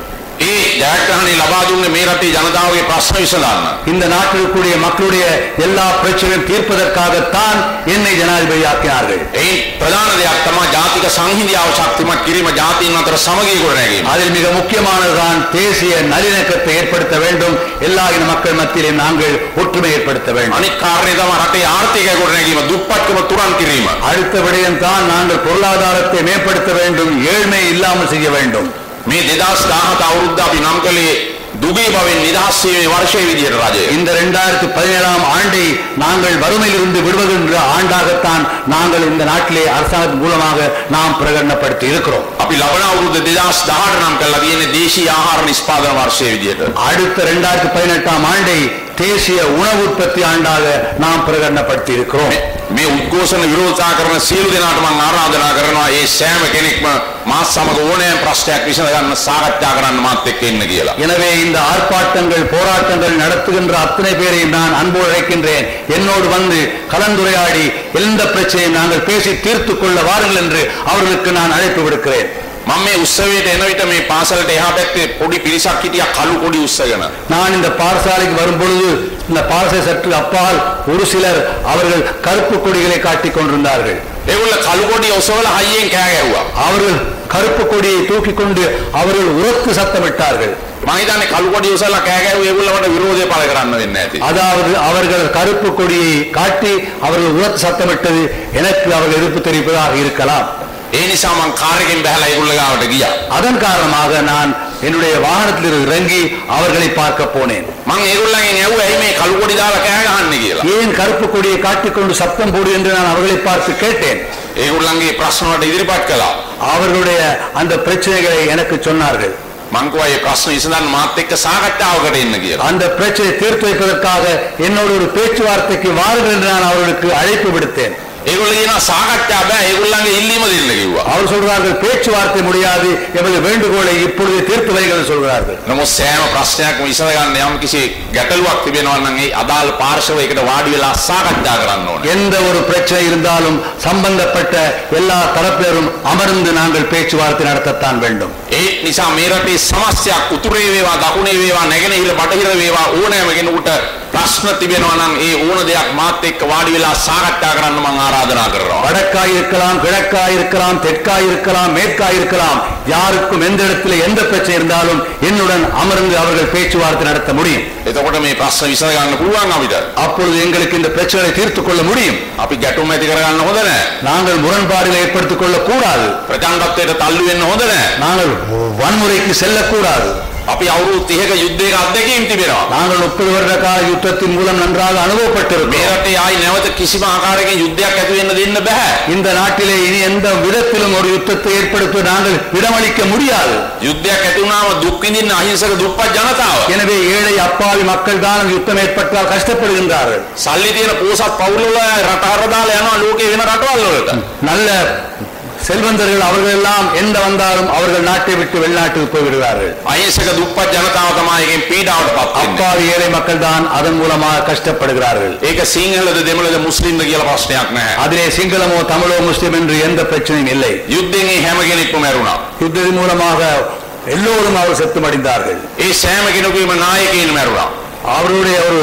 C: ඒ ජයග්‍රහණය ලබා දුන්නේ මේ රටේ ජනතාවගේ ප්‍රශ්න විසඳන්න.
D: இந்த நாட்டில் இருக்கக்கூடிய மக்களுடைய எல்லா பிரச்சனையும் தீர்ப்பதற்காகத்தான் என்னை ஜனாதிபதியாக்கினார்கள்
C: එයින් ප්‍රධාන දෙයක් තමයි ජාතික සංහිඳියාව ශක්තිමත් කිරීම ජාතීන් අතර සමගිය ගොඩනැගීම.
D: அதில் மிக முக்கியமானதுதான் தேசிய நல்லிணக்கத்தை ஏற்படுத்த வேண்டும் எல்லா இன மக்கள் மத்தியிலே நாங்கள் ஒற்றுமை ஏற்படுத்த வேண்டும்
C: අනික් කාරණය තමයි රටේ ආර්ථිකය ගොඩනැගීම, දුප්පත්කම තුරන් කිරීම.
D: அடுத்த விடயம் தான் நாங்கள் பொருளாதாரத்தை மேம்படுத்த வேண்டும் ஏழ்மை இல்லாமல் செய்ய வேண்டும்
C: මේ 2017 අවුරුද්ද අපි නම් කළේ දුගී බවෙන් නිදහස් වීමේ වර්ෂය විදියට රජය.
D: இந்த இரண்டாயிரத்தி பதினேழாம் ஆண்டை நாங்கள் வறுமையிலிருந்து விடுவதென்ற ஆண்டாகத்தான் நாங்கள் இந்த நாட்டிலே அரசாங்கத்தின் மூலமாக நாம் பிரகடனப்படுத்தி இருக்கிறோம்
C: අපි ලබන අවුරුද්ද 2018 නම් කළා තියෙන්නේ දේශීය ආහාර නිෂ්පාදන වර්ෂය විදියට.
D: அடுத்த இரண்டாயிரத்தி பதினெட்டாம் ஆண்டை தேசிய உணவு உற்பத்தி ஆண்டாக நாம் பிரகடனப்படுத்தி இருக்கிறோம்
C: මේ උද්ඝෝෂණ විරෝධතා කරන සියලු දෙනාට මම ආරාධනා කරනවා ඒ සෑම කෙනෙක්ම මාත් සමග ඕනෑම ප්‍රශ්නයක් විසඳ ගන්න සාකච්ඡා කරන්න මාත් එක්ක ඉන්න කියලා.
D: எனவே இந்த ஆர்ப்பாட்டங்கள் போராட்டங்கள் நடத்துகின்ற அத்தனை பேரையும் நான் அன்போடு அழைக்கின்றேன் என்னோடு வந்து கலந்துரையாடி எந்த பிரச்சனையும் நாங்கள் பேசி தீர்த்துக் கொள்ள வாருங்கள் என்று அவர்களுக்கு நான் அழைப்பு விடுக்கிறேன்
C: මම මේ උත්සවයට එන විට මේ පාසලට එහා පැත්තේ පොඩි පිරිසක් හිටියා කළු කොඩි උස්සගෙන.
D: நான் இந்த பாடசாலைக்கு வரும் பொழுது இந்த பாடசாலை சற்று அப்பால் ஒரு சிலர் அவர்கள் கருப்பு கொடிகளை காட்டிக் கொண்டிருந்தார்கள்
C: ඒගොල්ල කළු කොඩි ඔසවලා හයියෙන් කෑ ගැහුවා.
D: அவர்கள் கருப்பு கொடியை தூக்கிக் கொண்டு அவர்கள் உரத்து சத்தமிட்டார்கள்
C: මම හිතන්නේ කළු කොඩි ඔසවලා කෑ ගැහුවා ඒගොල්ලන්ට විරෝධය පළ කරන්න වෙන්නේ නැති.
D: அதாவது அவர்கள் கருப்பு கொடியை காட்டி அவர்கள் உரத்து சத்தமிட்டது எனக்கு அவர்கள் எதிர்ப்பு தெரிவிப்பதாக இருக்கலாம்
C: ඒ නිසා මං කාර් එකෙන් බහැලා ඒගොල්ල ගාවට ගියා.
D: அதன் காரணமாக நான் என்னுடைய வாகனத்தில் இறங்கி அவர்களை பார்க்க போனேன்
C: මං ඒගොල්ලන්ගෙන් ඇහුවා ඇයි මේ කළු කොඩි දාලා කෑ ගහන්නේ කියලා.
D: ஏன் கருப்பு கொடியை காட்டிக்கொண்டு சத்தம் போடு என்று நான் அவர்களை பார்த்து கேட்டேன்
C: ඒගොල්ලන්ගේ ප්‍රශ්න වලට ඉදිරිපත් කළා.
D: அவர்களுடைய அந்த பிரச்சனைகளை எனக்கு சொன்னார்கள்
C: මං කිව්වා මේ ප්‍රශ්න විසඳන්න මාත් එක්ක සාකච්ඡාවකට එන්න කියලා.
D: அந்த பிரச்சனையை தீர்த்து வைப்பதற்காக என்னோட ஒரு பேச்சுவார்த்தைக்கு வாருங்கள் என்று நான் அவர்களுக்கு அழைப்பு விடுத்தேன்
C: ඒගොල්ලෝ කියනවා සාකච්ඡා බෑ ඒගොල්ලන්ගේ ඉල්ලීම දෙන්න කිව්වා.
D: அவர் சொல்றார்கள் பேச்சுவார்த்தை முடியாது எமது வேண்டுகோளை இப்பொழுது தீர்த்து வைகள் என்று சொல்கிறார்கள்
C: නමුත් සෑම ප්‍රශ්නයක්ම විසඳ ගන්න යම් කිසි ගැටලුවක් තිබෙනවා නම් ඒ අදාළ පාර්ශව එකට වාඩි වෙලා සාකච්ඡා කරන්න ඕනේ.
D: எந்த ஒரு பிரச்சனை இருந்தாலும் சம்பந்தப்பட்ட எல்லா தரப்பினரும் அமர்ந்து நாங்கள் பேச்சுவார்த்தை நடத்தத்தான் வேண்டும்
C: ඒ නිසා මේ රටේ සමස්තයක් උතුරේ වේවා දකුණේ වේවා නැගෙනහිර බටහිර වේවා ඕනෑම කෙනෙකුට ප්‍රශ්න තිබෙනවා නම් ඒ ඕන දෙයක් මාත් එක්ක වාඩි වෙලා සාකච්ඡා කරන්න මම ආරාධනා කරනවා.
D: வடக்காய் இருக்கலாம் கிழக்காய் இருக்கலாம் தெற்காய் இருக்கலாம் மேற்காய் இருக்கலாம் யாருக்கும் எந்த இடத்துல எந்த பிரச்சனை இருந்தாலும் என்னுடன் அமர்ந்து அவர்கள் பேச்சுவார்த்தை நடத்த முடியும்
C: එතකොට මේ ප්‍රශ්න විසඳ ගන්න පුළුවන් අපිට.
D: அப்பொழுது எங்களுக்கு இந்த பிரச்சனையை தீர்த்துக் கொள்ள முடியும்
C: අපි ගැටුම් ඇති කරගන්න හොඳ නැහැ.
D: நாங்கள் முரண்பாடுகளை ஏற்படுத்திக் கொள்ள கூடாது
C: ප්‍රචණ්ඩත්වයට තල්ලු වෙන්න හොඳ නැහැ.
D: நாங்கள் வன்முறைக்கு செல்லக்கூடாது
C: අපි අවුරුදු 30ක යුද්ධයක අත්දැකීම් තිබෙනවා.
D: நாங்கள் முப்பது வருட கால யுத்தத்தின் மூலம் நன்றாக
C: මේ
D: அனுபவப்பட்டிருக்கிறோம்
C: රටේ ආයි නැවත කිසිම ආකාරයකින් යුද්ධයක් ඇති වෙන්න දෙන්න බෑ.
D: இந்த நாட்டிலே இனி எந்த விதத்திலும் ஒரு யுத்தத்தை ஏற்படுத்த நாங்கள் இடமளிக்க முடியாது
C: යුද්ධයක් ඇති වුණාම දුක් විඳින්න අහිංසක දුප්පත් ජනතාව.
D: எனவே ஏழை அப்பாவி மக்கள் தான் யுத்தம் ஏற்பட்டால் கஷ்டப்படுகின்றார்கள்
C: සල්ලි තියෙන පෝසත් පවුල්වල රට හරදාලා යනවා ලෝකේ වෙන රටවල් වලට.
D: நல்ல செல்வந்தர்கள் அவர்கள் எல்லாம் எந்த வந்தாலும் அவர்கள் நாட்டை விட்டு வெளிநாட்டுக்கு போய்விடுவார்கள்
C: අහිංසක දුප්පත් ජනතාව තමයි එකෙන් පීඩාවට පත් වෙන්නේ.
D: அப்பாவி ஏழை மக்கள் தான் அதன் மூலமாக கஷ்டப்படுகிறார்கள்
C: ඒක සිංහලද දෙමළද මුස්ලිම්ද කියලා ප්‍රශ්නයක් නැහැ.
D: அதிலே சிங்களமோ தமிழோ முஸ்லிம் என்று எந்த பிரச்சனையும் இல்லை
C: යුද්ධයෙන් ඒ හැම කෙනෙක්ම මැරුණා.
D: யுத்தத்தின் மூலமாக எல்லோரும் அவர் செத்து மடிந்தார்கள்
C: ඒ සෑම කෙනෙකුගේම නායකයින් මැරුණා.
D: அவருடைய ஒரு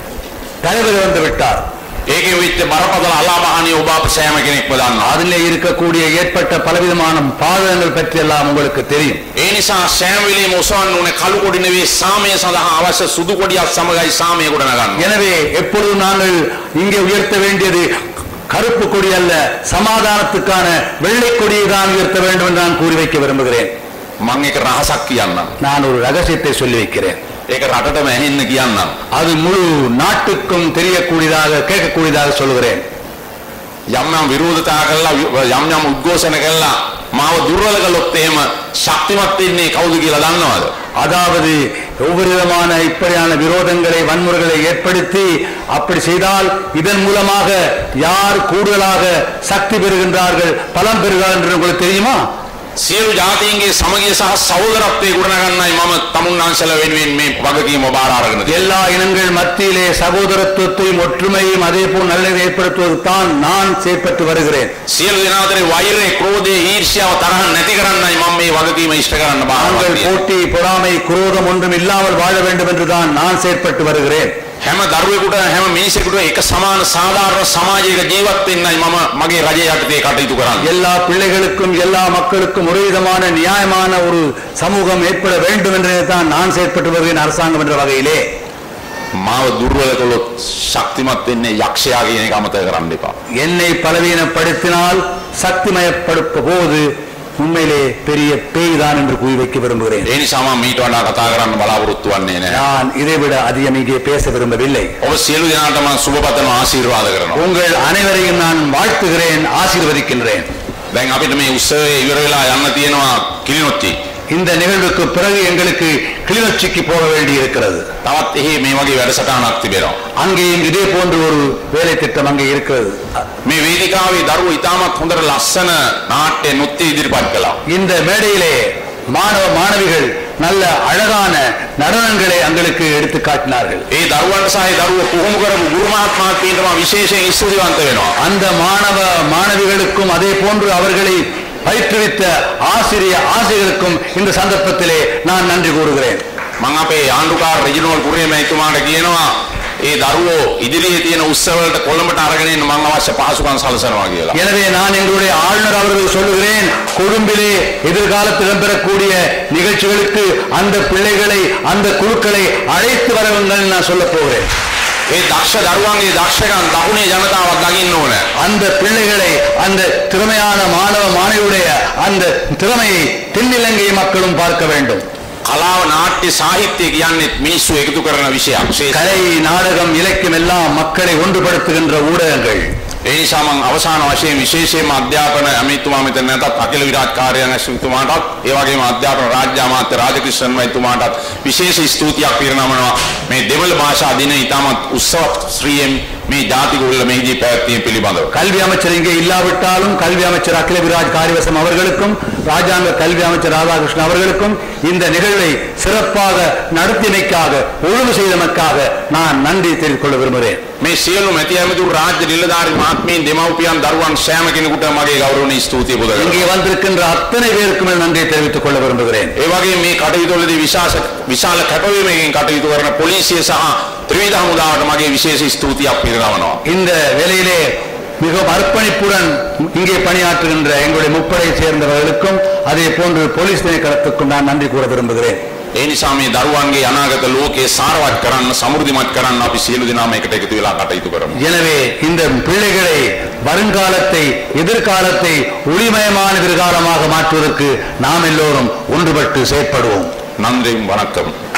D: தலைவர் வந்து விட்டார்
C: ඒකෙන් වෙච්ච බරපතල අලාභහානිය ඔබ අප සෑම කෙනෙක්ම දන්නවා.
D: அதிலே இருக்கக்கூடிய ஏற்பட்ட பலவிதமான பாதகங்கள் பற்றி எல்லாம் உங்களுக்கு தெரியும்
C: ඒ නිසා සෑම වෙලේම ඔසවන්න ඕනේ කළු කොඩි නෙවෙයි සාමය සඳහා අවශ්‍ය සුදු කොඩියක් සමගයි සාමය ගොඩනගන්න.
D: எனவே எப்பொழுதும் நாங்கள் இங்கே உயர்த்த வேண்டியது கருப்பு கொடி அல்ல சமாதானத்துக்கான வெள்ளை கொடியை தான் உயர்த்த வேண்டும் என்று நான் கூறி வைக்க விரும்புகிறேன்
C: මම ඒක රහසක් කියන්නම්.
D: நான் ஒரு ரகசியத்தை சொல்லி வைக்கிறேன்
C: ඒක රටටම ඇහෙන්න කියන්නම්.
D: அது முழு நாட்டுக்கும் தெரியக்கூடியதாக கேட்கக்கூடியதாக சொல்கிறேன்
C: යම් යම් විරෝධතා කළා යම් යම් උද්ඝෝෂණ කළා මාව දුර්වල කළොත් එහෙම ශක්තිමත් වෙන්නේ කවුද කියලා දන්නවද?
D: அதாவது ஒவ்வொரு விதமான இப்படியான விரோதங்களை வன்முறைகளை ஏற்படுத்தி அப்படி செய்தால் இதன் மூலமாக யார் கூடுதலாக சக்தி பெறுகின்றார்கள் பலம் பெறுகிறார்கள் என்று உங்களுக்கு தெரியுமா
C: සියලු ජාතීන්ගේ සමගිය සහ සහෝදරත්වයේ ගොඩනගන්නයි මම තමුන්නාන්සල වෙනුවෙන් මේ වගකීම බාර අරගෙන තියෙන්නේ.
D: எல்லா இனங்கள் மத்தியிலே சகோதரத்துவத்தையும் ஒற்றுமையும் அதே போல் நல்லதை ஏற்படுத்துவது தான் நான் செயற்பட்டு வருகிறேன்
C: සියලු දෙනා අතරේ වෛරය, ක්‍රෝධය, ඊර්ෂ්‍යාව, තරහ නැති කරන්නයි මම මේ වගකීම ඉෂ්ට කරන්න බාර
D: நாங்கள்
C: අරගෙන තියෙන්නේ.
D: போட்டி பொறாமை குரோதம் ஒன்றும் இல்லாமல் வாழ வேண்டும் என்றுதான் நான் செயற்பட்டு வருகிறேன்
C: හැම දරුවෙකුට හැම මිනිසෙකුට එක සමාන සාධාරණ සමාජයක ජීවත් වෙන්නයි මම මගේ රජය යටතේ කටයුතු කරන්නේ.
D: எல்லா பிள்ளைகளுக்கும் எல்லா மக்களுக்கும் ஒரே விதமான நியாயமான ஒரு சமூகம் ஏற்பட வேண்டும் என்றே தான் நான் செயற்பட்டு வருகிறேன் அரசாங்கம் என்ற வகையிலே
C: මාව දුර්වල කළොත් ශක්තිමත් වෙන්නේ යක්ෂයා කියන එක අමතක කරන්න එපා.
D: என்னை பலவீனப்படுத்தினால் சக்திமயப்படுத்த போது உண்மையிலே பெரிய பேய் தான் என்று கூறி வைக்க விரும்புகிறேன்
C: ඒ නිසා මම මීට වඩා කතා කරන්න බලාපොරොත්තු වෙන්නේ නැහැ.
D: நான் இதைவிட அதிகம் இங்கே பேச விரும்பவில்லை
C: ඔබ සියලු දෙනාට මම සුබ පතනවා ආශිර්වාද කරනවා.
D: உங்கள் அனைவரையும் நான் வாழ்த்துகிறேன் ஆசீர்வதிக்கின்றேன்
C: දැන් අපිට මේ උත්සවයේ ඉවර වෙලා යන්න තියෙනවා කිලිනොච්චි.
D: இந்த நிகழ்வுக்கு பிறகு எங்களுக்கு கிளிநொச்சிக்கு போக வேண்டி இருக்கிறது
C: තවත් එහි මේ වගේ වැඩසටහනක් තිබෙනවා.
D: அங்கேயும் இதே போன்ற ஒரு வேலை திட்டம் அங்கே இருக்கிறது
C: මේ වේදිකාවේ දරුවෝ ඉතාමත් හොඳට ලස්සන නාට්‍ය නෘත්‍ය ඉදිරිපත් කළා.
D: இந்த மேடையிலே மாணவ மாணவிகள் நல்ல அழகான நடனங்களை அங்களுக்கு எடுத்து காட்டினார்கள்
C: ඒ දරුවන්ට සහ ඒ දරුවෝ පුහුණු කරපු ගුරු මහත්මයාට මම විශේෂයෙන් ස්තුතිවන්ත වෙනවා.
D: அந்த மாணவ மாணவிகளுக்கும் அதே போன்று அவர்களை பயிற்றுவித்த ஆசிரிய ஆசிரியர்களுக்கும் இந்த சந்தர்ப்பத்திலே நான் நன்றி கூறுகிறேன்
C: මම අපේ ආණ්ඩුකාර රෙජිනෝල් කුරියම එතුමාට කියනවා ඒ දරුවෝ ඉදිරියේ තියෙන උත්සවවලට කොළඹට අරගෙන එන්න මම අවශ්‍ය පහසුකම් සලසනවා කියලා.
D: எனவே நான் எங்களுடைய ஆளுநர் அவர்கள் சொல்லுகிறேன் கொழும்பிலே எதிர்காலத்தில் இடம்பெறக்கூடிய நிகழ்ச்சிகளுக்கு அந்த பிள்ளைகளை அந்த குழுக்களை அழைத்து வரவுங்கள் நான் சொல்ல போகிறேன்
C: ඒ දක්ෂ දරුවන්ගේ දක්ෂකම් දකුණේ ජනතාවක් දකින්න ඕන.
D: அந்த பிள்ளைகளை அந்த திறமையான மாணவ மாணவியுடைய அந்த திறமையை தென்னிலங்கை மக்களும் பார்க்க வேண்டும்
C: කලාව නාට්‍ය සාහිත්‍ය කියන්නේ මිනිස්සු එකතු කරන විෂයක්. ශේෂ.
D: கலை நாடகம் இலக்கியம் எல்லாம் மக்களை ஒன்றுபடுத்துகின்ற ஊடகங்கள்
C: ඒ නිසා මම අවසාන වශයෙන් විශේෂයෙන්ම අධ්‍යාපන අමිතුමා මෙතන නැතත් අකිල විරාජ් කාර්යාලයතුමාටත් ඒ වගේම අධ්‍යාපන රාජ්‍ය අමාත්‍ය රාජකෘෂ්ණන් මහතුමාටත් විශේෂ ස්තුතියක් පිරිනමනවා මේ දෙමළ භාෂා දින ඉතාමත් උත්සව ශ්‍රීයෙන් මේ ජාතික උල්ල මෙහිදී පැවැත්වීම පිළිබඳව.
D: கல்வி அமைச்சர் இங்கே இல்லாவிட்டாலும் கல்வி அமைச்சர் அகிலவிராஜ் காரிவசம் அவர்களுக்கும் ராஜாங்க கல்வி அமைச்சர் ராதாகிருஷ்ணன் அவர்களுக்கும் இந்த நிகழ்வை சிறப்பாக நடத்தியமைக்காக ஒழுங்கு செய்தமைக்காக நான் நன்றி தெரிவித்துக் கொள்ள விரும்புகிறேன்
C: මේ සියලු මැති ඇමතුරු රාජ්‍ය නිලධාරි මහත්මීන් දෙමව්පියන් දරුවන් සෑම කෙනෙකුට මගේ ගෞරවනීය ස්තුතිය පුද කරනවා.
D: இங்கே வந்திருக்கின்ற அத்தனை பேருக்கும் நன்றி தெரிவித்துக் கொள்ள விரும்புகிறேன்
C: ඒ වගේ මේ කටයුතුවලදී විශාල විශාල කැපවීමකින් කටයුතු කරන පොලිසිය සහ ත්‍රිවිධ හමුදාවට මගේ විශේෂ ස්තුතියක් පිරිනමනවා.
D: இந்த வேளையிலே மிகவும் அர்ப்பணிப்புடன் இங்கே பணியாற்றுகின்ற எங்களுடைய முப்படை சேர்ந்தவர்களுக்கும் அதே போன்று போலீஸ் திணைக்களத்துக்கும் நான் நன்றி கூற விரும்புகிறேன்
C: ඒ නිසා මේ දරුවන්ගේ අනාගත ලෝකේ සාරවත් කරන්න සමෘද්ධිමත් කරන්න අපි සියලු දෙනාම එකට එකතු වෙලා කටයුතු කරමු.
D: எனவே இந்த பிள்ளைகளை வருங்காலத்தை எதிர்காலத்தை ஒளிமயமான எதிர்காலமாக மாற்றுவதற்கு நாம் எல்லோரும் ஒன்றுபட்டு செயற்படுவோம்
C: நன்றி வணக்கம்